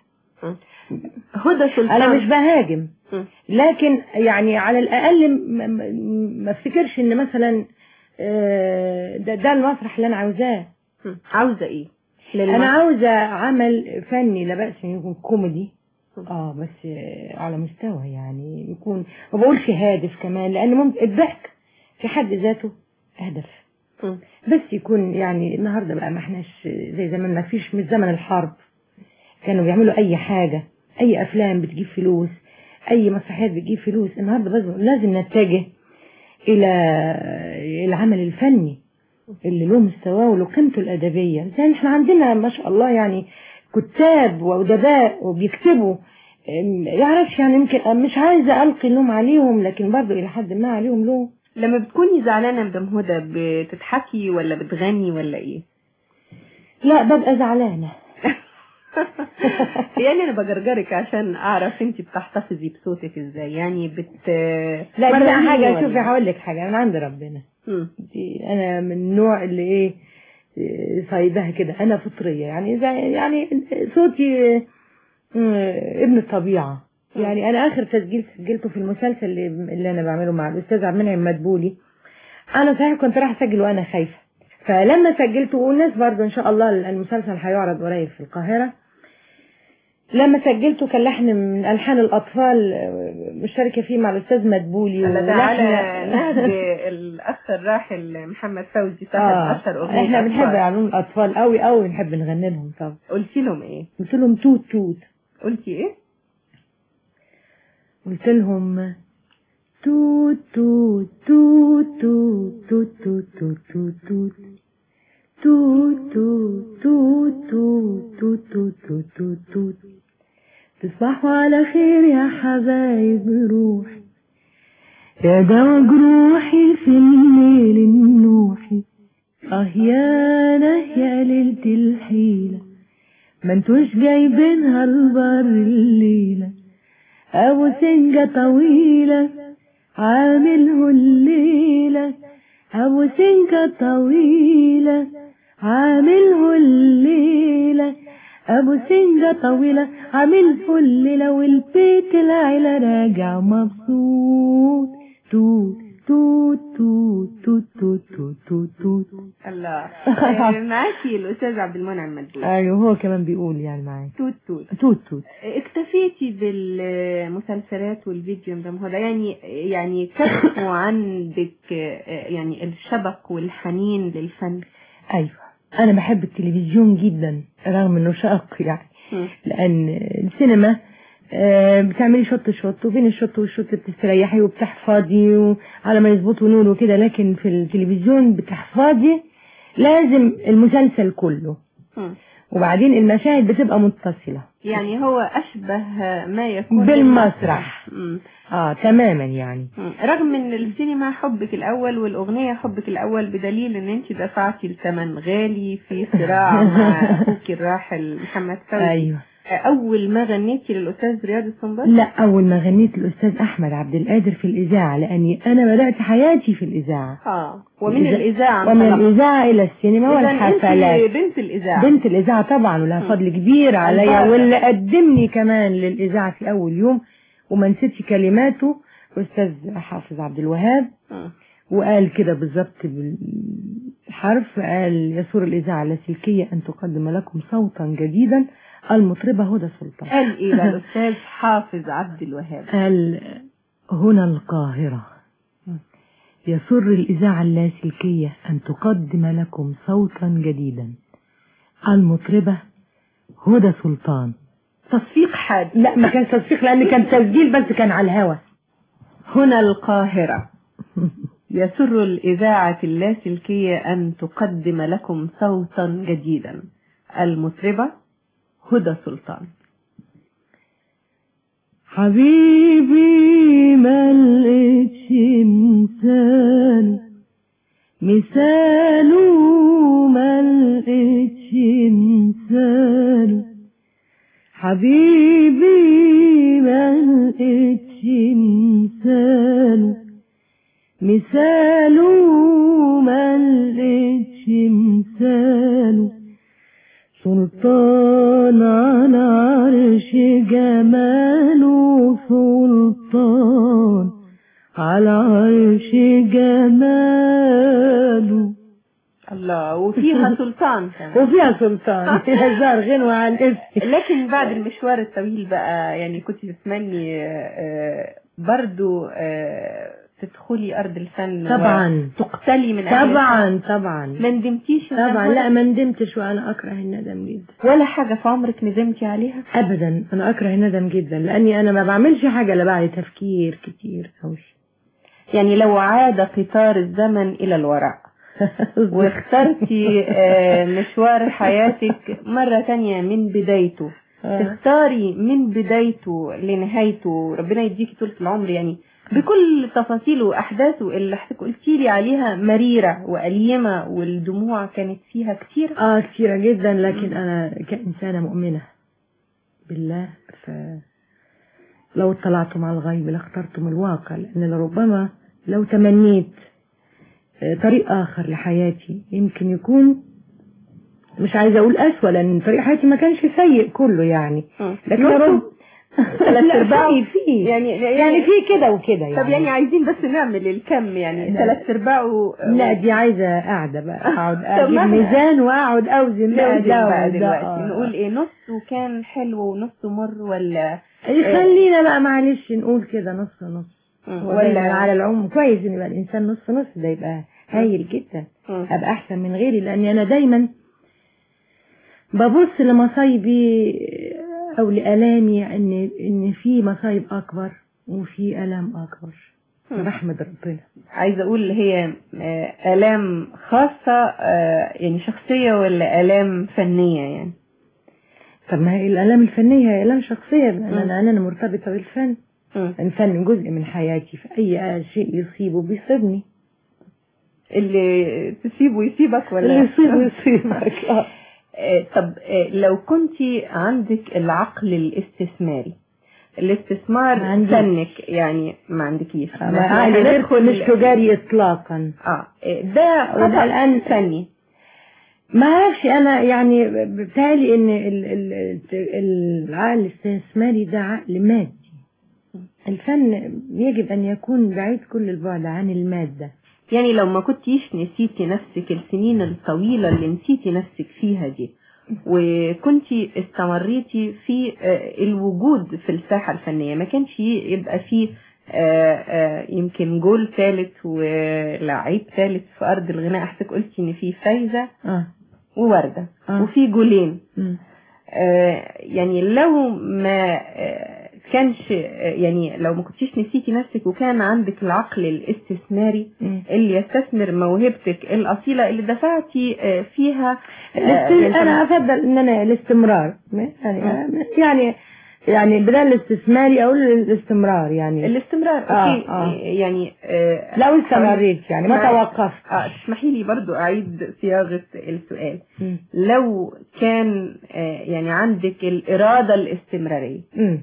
هدى سلطان انا مش بهاجم مم. لكن يعني على الاقل م- م- ما افتكرش ان مثلا آه، ده, ده المسرح اللي انا عاوزاه مم. عاوزة ايه انا عاوزه عمل فني لا باس ان يكون كوميدي اه بس آه، على مستوى يعني يكون ما بقولش هادف كمان لان ممكن الضحك في حد ذاته هدف مم. بس يكون يعني النهارده بقى ما احناش زي زمان ما فيش من زمن الحرب كانوا بيعملوا اي حاجه اي افلام بتجيب فلوس اي مسرحيات بتجيب فلوس النهارده بس لازم نتجه الى العمل الفني اللي له مستواه وله قيمته الادبيه زي احنا عندنا ما شاء الله يعني كتاب وادباء وبيكتبوا أم، يعرفش يعني يمكن مش عايزه القي اللوم عليهم لكن برضه الى حد ما عليهم لوم لما بتكوني زعلانة مدام هدى بتضحكي ولا بتغني ولا ايه لا ببقى زعلانه يعني انا بجرجرك عشان اعرف انت بتحتفظي بصوتك ازاي يعني بت لا دي بقى مرنين حاجه ولا- شوفي هقول لك حاجه من عند ربنا مم. دي انا من النوع اللي ايه إيه، صايبها كده انا فطريه يعني زي يعني صوتي آه، ابن الطبيعه يعني انا اخر تسجيل سجلته في المسلسل اللي, اللي انا بعمله مع الاستاذ عبد المنعم مدبولي انا صحيح كنت رايحه اسجل وانا خايفه فلما سجلته والناس برضه ان شاء الله المسلسل هيعرض قريب في القاهره لما سجلته كان لحن من الحان الاطفال آه، مشتركه فيه مع الاستاذ مدبولي على ده على ولحن- نهج الاخ الراحل محمد فوزي صاحب اه اشهر اغنيه احنا بنحب أطفال. علوم الاطفال قوي قوي بنحب نغني لهم طبعا قلتي لهم ايه قلت لهم توت توت قلتي ايه قلت لهم توت توت توت توت توت توت توت توت توت توت توت توت توت توت توت توت توت توت تصبحوا على خير يا حبايب روحي يا دوا جروحي في الليل النوحي اه يا أنا يا ليلة الحيلة ما انتوش جايبينها البر الليلة أبو سنجة طويلة عامله الليلة أبو سنجة طويلة عامله الليلة أبو سنجة طويلة عامله الليلة والبيت العيلة راجع مبسوط توت توت توت توت توت توت توت توت الله آه، معاكي الاستاذ عبد المنعم مدبولي ايوه هو كمان بيقول يعني معايا توت توت توت توت اكتفيتي بالمسلسلات والفيديو ده هو ده يعني يعني كشفوا عندك آه، يعني الشبق والحنين للفن ايوه انا بحب التلفزيون جدا رغم انه شاق يعني لان السينما آه، بتعملي شوط شوط وبين الشوط والشوط بتستريحي وبتحفظي وعلى ما يظبطوا نور وكده لكن في التلفزيون بتحفظي لازم المسلسل كله مم. وبعدين المشاهد بتبقى متصلة يعني هو أشبه ما يكون بالمسرح مم. اه تماما يعني مم. رغم ان السينما حبك الاول والاغنية حبك الاول بدليل ان انت دفعتي الثمن غالي في صراع مع اخوك الراحل محمد فوزي ايوه اول ما غنيتي للاستاذ رياض السنباطي لا اول ما غنيت الاستاذ احمد عبد القادر في الاذاعه لاني انا بدات حياتي في الاذاعه اه ومن الإذاعة- الاذاعة ومن انطلقت. الاذاعه الى السينما إذن أنت والحفلات بنت الاذاعة بنت الاذاعه طبعا ولها فضل كبير عليا البركة. واللي قدمني كمان للاذاعه في اول يوم وما نسيتش كلماته استاذ حافظ عبد الوهاب مم. وقال كده بالظبط بالحرف قال يسر الإذاعة اللاسلكية أن تقدم لكم صوتا جديدا المطربة هدى سلطان قال ايه بقى الاستاذ حافظ عبد الوهاب قال هنا القاهرة يسر الإذاعة اللاسلكية أن تقدم لكم صوتا جديدا المطربة هدى سلطان تصفيق حاد لا ما كان تصفيق لأن كان تسجيل بس كان على الهوا هنا القاهرة يسر الإذاعة اللاسلكية أن تقدم لكم صوتا جديدا المطربة هدى سلطان حبيبي ما لقيتش مثال مثاله ما لقيتش مثاله حبيبي ما لقيتش مثاله مثاله ما لقيتش مثاله سلطان على عرش جماله سلطان على عرش جماله الله وفيها سلطان كمان وفيها سلطان فيها زار غنوة على الاسم لكن بعد المشوار الطويل بقى يعني كنت تتمني آه، برضو آه، تدخلي أرض الفن طبعا تقتلي من أهل طبعا الفن. طبعا ما ندمتيش يا طبعا هدى؟ لا ما ندمتش وانا اكره الندم جدا ولا حاجة في عمرك ندمتي عليها ابدا انا اكره الندم جدا لاني انا ما بعملش حاجه الا بعد تفكير كتير قوي يعني لو عاد قطار الزمن إلى الوراء واخترتي آه، مشوار حياتك مرة تانية من بدايته تختاري من بدايته لنهايته ربنا يديكي طولة العمر يعني بكل تفاصيله وأحداثه اللي حضرتك قلتي لي عليها مريرة وأليمة والدموع كانت فيها كتير اه كتيرة جدا لكن انا كإنسانة مؤمنة بالله ف لو اطلعتم على الغيب لاخترتم الواقع لان لربما لو تمنيت آه، طريق اخر لحياتي يمكن يكون مش عايزة اقول اسوأ لان طريق حياتي ما كانش سيء كله يعني لكن يا رب ثلاث لا، ارباعه في في يعني يعني في كده وكده يعني طب يعني عايزين بس نعمل الكم يعني لا. ثلاث ارباعه لا دي عايزة قاعدة بقى اقعد طب اجيب ما- ميزان واقعد اوزن بقى نوزن ده بقى وده. دلوقتي آه. نقول ايه نص وكان حلو ونص مر ولا خلينا بقى معلش نقول كده نص نص مم. ولا ولا على العموم كويس ان يبقى الانسان نص نص ده يبقى هايل جدا مم. ابقى احسن من غيري لاني انا دايما ببص لمصايبي او لالامي ان ان في مصايب اكبر وفي الام اكبر مم. بحمد ربنا عايزه اقول هي آه، الام خاصه آه، يعني شخصيه ولا الام فنيه يعني طب ما هي الالام الفنيه هي الام شخصيه مم. انا انا مرتبطه بالفن مم. الفن جزء من حياتي فاي شيء يصيبه بيصيبني اللي تسيبه يسيبك ولا اللي يصيبه يصيبك آه. آه، طب آه، لو كنت عندك العقل الاستثماري الاستثمار ما عنديش. فنك يعني ما عندكيش ما عندي مش تجاري اطلاقا اه آه، ده وده خطأ الآن فني ما اعرفش انا يعني بتهيألي ان ال- ال- ال- العقل الاستثماري ده عقل مادي الفن يجب ان يكون بعيد كل البعد عن المادة يعني لو ما كنتيش نسيتي نفسك السنين الطويلة اللي نسيتي نفسك فيها دي وكنتي استمريتي في آه، الوجود في الساحة الفنية ما كانش يبقى فيه آه، آه، يمكن جول ثالث ولعيب ثالث في أرض الغناء أحسك قلتي إن في فايزة اه ووردة آه. وفي جولين مم. آه، يعني لو ما آه، كانش آه، يعني لو ما كنتيش نسيتي نفسك وكان عندك العقل الاستثماري مم. اللي يستثمر موهبتك الأصيلة اللي دفعتي آه، فيها آه، الاست- يعني انا افضل ان انا الاستمرار يعني يعني يعني بدل الاستثماري اقول الاستمرار يعني الاستمرار آه، أوكي آه. يعني آه، لو استمريت يعني ما ما- توقفت آه، اسمحي لي برضو أعيد صياغة السؤال مم. لو كان آه، يعني عندك الإرادة الاستمرارية مم.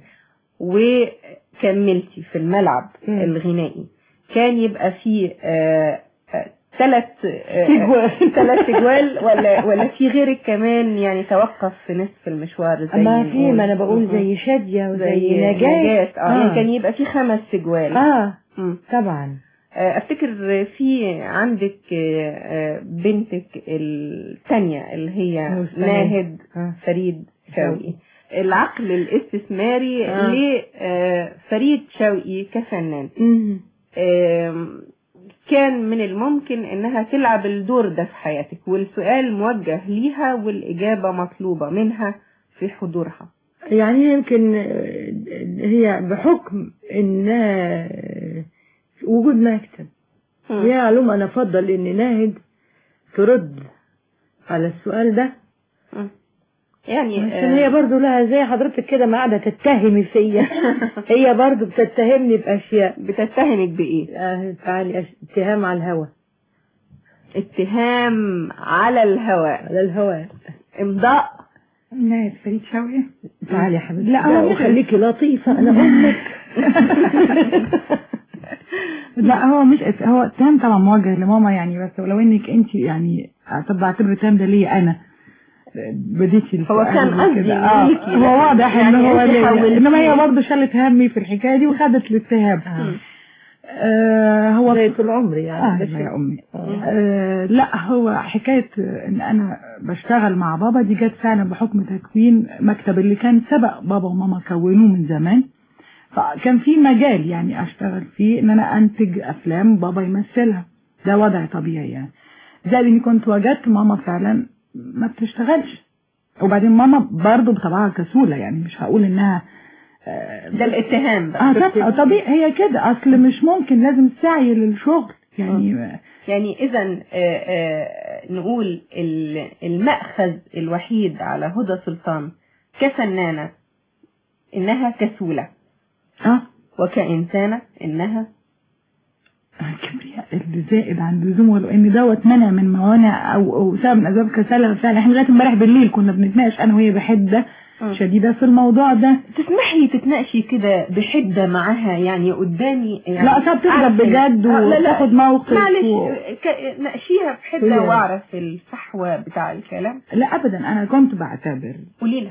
وكملتي في الملعب مم. الغنائي كان يبقى فيه ثلاث تجوال. ثلاث تجوال ولا ولا في غيرك كمان يعني توقف في نصف المشوار زي ما في نقول. ما انا بقول مم. زي شادية وزي زي نجاة نجاة اه يعني كان يبقى في خمس تجوال اه مم. طبعا آه، افتكر في عندك آه، آه، بنتك الثانية اللي هي مستنية. ناهد آه. فريد شوقي العقل الاستثماري آه. لفريد شوقي كفنان مم. آم، كان من الممكن انها تلعب الدور ده في حياتك والسؤال موجه ليها والاجابة مطلوبة منها في حضورها يعني يمكن آه، هي بحكم انها آه، وجود مكتب هي علوم انا افضل ان ناهد ترد على السؤال ده مم. يعني عشان آه، هي برضو لها زي حضرتك كده ما قاعده تتهمي فيا هي برضو بتتهمني باشياء بتتهمك بايه آه، تعالي أش- اتهام على الهوى اتهام على الهواء على الهوى امضاء ناهد فريد شوقي تعالي يا حبيبتي لا، هو لا مش- وخليكي لطيفه انا امك لا هو مش ات- هو اتهام طبعا موجه لماما يعني بس ولو انك انت يعني طب بعتبر الاتهام ده ليا انا بديتي هو السؤال كان قصدي كده. اه ليكي، لكن هو واضح ان يعني هو انت ليا. حولتيه. انما هي برضه شالت همي في الحكايه دي وخدت الاتهام آه هو زي طول عمري يعني آه بس- يا أمي آه لا هو حكاية إن أنا بشتغل مع بابا دي جت فعلا بحكم تكوين مكتب اللي كان سبق بابا وماما كونوه من زمان فكان في مجال يعني أشتغل فيه إن أنا أنتج أفلام بابا يمثلها ده وضع طبيعي يعني زائد إني كنت وجدت ماما فعلا ما بتشتغلش وبعدين ماما برضه بطبعها كسولة يعني مش هقول إنها آه، ده الاتهام بقى اه طبعا طبيعي هي كده اصل مش ممكن لازم سعي للشغل يعني يعني اذا نقول ال- المأخذ الوحيد على هدى سلطان كفنانة انها كسولة اه وكإنسانة انها الكبرياء اللي زائد عن اللزوم ولو ان دوت منع من موانع او او سبب من اسباب كسالة فعلا احنا لغايه امبارح بالليل كنا بنتناقش انا وهي بحده مم. شديده في الموضوع ده تسمحي تتناقشي كده بحدة معاها يعني قدامي يعني لا أصلا بتغضب أعرف ال- بجد آه، لا، لا، وتاخد موقف معلش و- ك- ناقشيها بحدة قولي. واعرف الفحوى بتاع الكلام لا ابدا انا كنت بعتبر قولي لها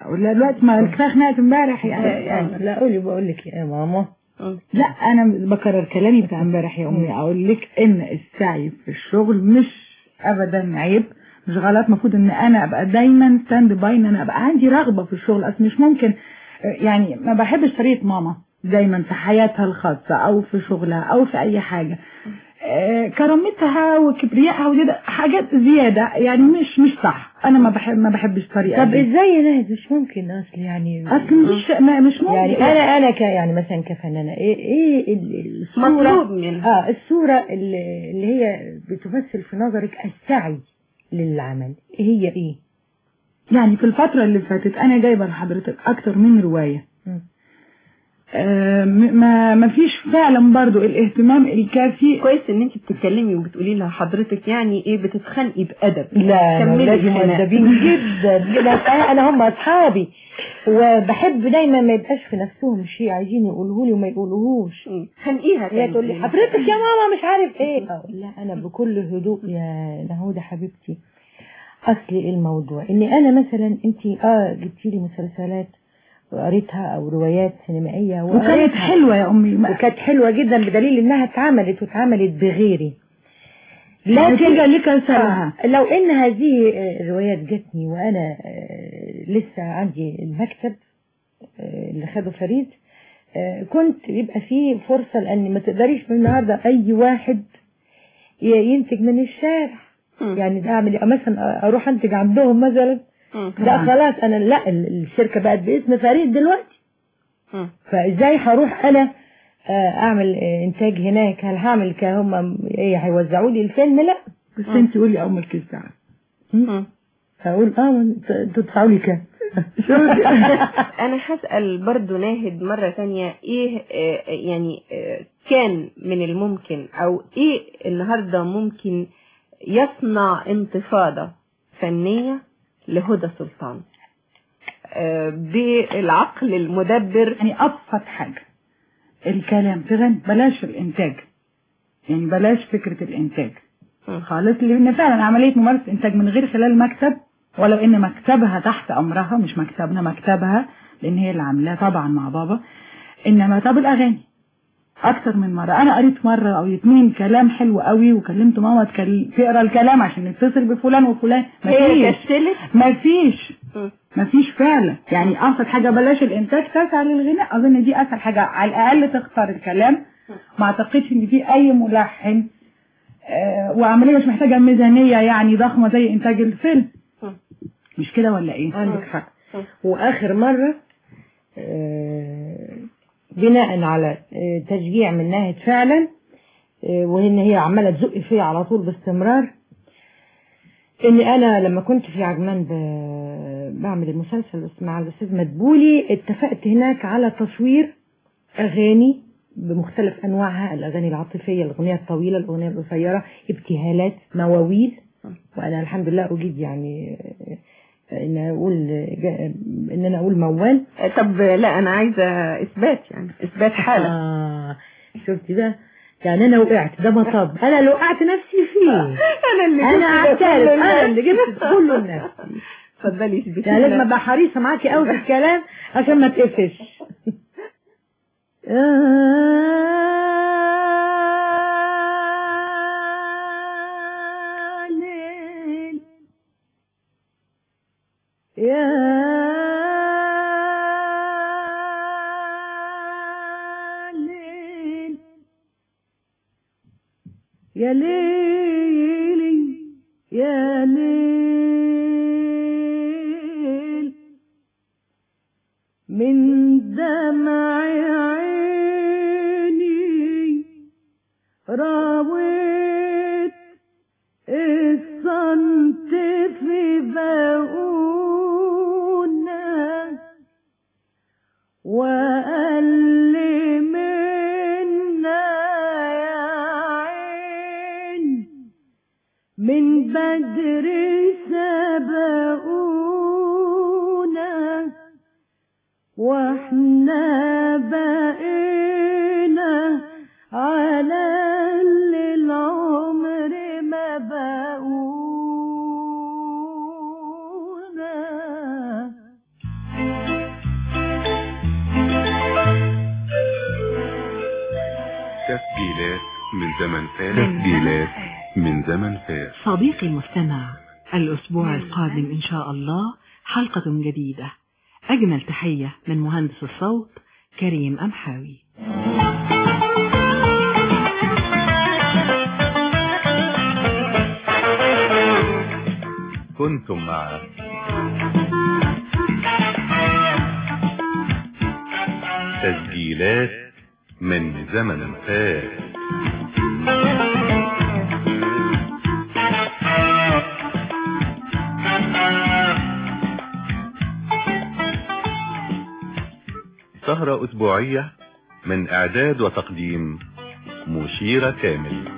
اقول لها دلوقتي ما الكفايه خناقه امبارح يعني لا قولي بقول لك يا ماما لا انا بكرر كلامي بتاع امبارح يا امي اقول لك ان السعي في الشغل مش ابدا عيب مش غلط المفروض ان انا ابقى دايما ستاند باي ان انا ابقى عندي رغبه في الشغل اصل مش ممكن يعني ما بحبش طريقه ماما دايما في حياتها الخاصه او في شغلها او في اي حاجه آه، كرامتها وكبريائها ودي حاجات زياده يعني مش مش صح انا ما بحب ما بحبش طريقه طب دي. ازاي يا نهد مش ممكن اصل يعني اصل مش ما مش ممكن يعني انا انا ك يعني مثلا كفنانه ايه ايه ال- الصوره مطلوب منها. اه الصوره اللي, اللي هي بتمثل في نظرك السعي للعمل هي ايه يعني في الفترة اللي فاتت أنا جايبة لحضرتك أكتر من رواية مم. آه، م- ما ما فيش فعلا برضو الاهتمام الكافي كويس ان انت بتتكلمي وبتقولي لها حضرتك يعني ايه بتتخانقي بادب لا كملي ولادي الخناق. مؤدبين جدا جدا انا أنا هم اصحابي وبحب دايما ما يبقاش في نفسهم شيء عايزين يقولوه لي وما يقولوهوش خنقيها هي تاني. تقول لي حضرتك يا ماما مش عارف ايه اقول لا انا بكل هدوء يا نهودة حبيبتي اصلي الموضوع اني انا مثلا انت اه جبتي لي مسلسلات وقريتها او روايات سينمائيه وكانت وقريتها. حلوة يا أمي ما- وكانت حلوه جدا بدليل انها اتعملت واتعملت بغيري النتيجة لك أثرها آه، لو ان هذه آه، الروايات جاتني وانا آه، لسه عندي المكتب آه، اللي خده فريد آه، كنت يبقى فيه فرصة لان ما تقدريش من النهاردة اي واحد ي- ينتج من الشارع يعني ده اعمل إيه؟ مثلا اروح انتج عندهم مثلا لا خلاص انا لا ال- الشركة بقت باسم فريد دلوقتي فازاي هروح انا آه، اعمل آه، انتاج هناك هل هعمل كهم ايه هيوزعوا لي الفيلم لا بس أنت قولي أم الكيس هقول اه انتوا تدفعوا لي كام انا هسأل برضو ناهد مرة تانية ايه آه، يعني آه، كان من الممكن او ايه النهاردة ممكن يصنع انتفاضة فنية لهدى سلطان آه، بالعقل المدبر يعني أبسط حاجة الكلام تغني بلاش الإنتاج يعني بلاش فكرة الإنتاج خالص لأن فعلا عملية ممارسة إنتاج من غير خلال مكتب ولو إن مكتبها تحت أمرها مش مكتبنا مكتبها لأن هي اللي عاملاه طبعا مع بابا إنما طب الأغاني أكتر من مرة أنا قريت مرة أو اتنين كلام حلو قوي وكلمت ماما تكل... تقرا الكلام عشان نتصل بفلان وفلان هي مفيش كسلت مفيش مفيش فعلا يعني ابسط حاجه بلاش الانتاج تسعى للغناء اظن دي اسهل حاجه على الاقل تختار الكلام ما اعتقدش ان في اي ملحن آه، وعمليه مش محتاجه ميزانيه يعني ضخمه زي انتاج الفيلم مش كده ولا ايه عندك حق واخر مرة آه، بناء على آه، تشجيع من ناهد فعلا آه، وان هي عمالة تزق فيا على طول باستمرار اني انا لما كنت في عجمان ب- بعمل المسلسل بس مع الاستاذ مدبولي اتفقت هناك على تصوير اغاني بمختلف انواعها الاغاني العاطفيه الاغنيه الطويله الاغنيه القصيره ابتهالات مواويل وانا الحمد لله اجيد يعني آه، ان اقول جا- ان انا اقول موال طب لا انا عايزة اثبات يعني اثبات حالة آه شفتي بقى يعني انا وقعت ده مطب انا اللي وقعت نفسي فيه انا اللي انا جبت ده اعترف كله انا لنفسي. اللي جبت كله لنفسي اتفضلي اثبتي يعني لازم لنا. ابقى حريصه معاكي قوي في الكلام عشان ما تقفش يا ليل يا ليل يا ليلي يا ليل من دمع عيني راويت الصمت في بقونا وقال لي منا يا عين من بدر سبقونا واحنا بقينا على اللي العمر ما بقونا زمن فات تسجيلات من زمن فات صديقي المستمع الأسبوع القادم إن شاء الله حلقة جديدة أجمل تحية من مهندس الصوت كريم أمحاوي كنتم مع تسجيلات من زمن فات سهرة أسبوعية من إعداد وتقديم مشيرة كامل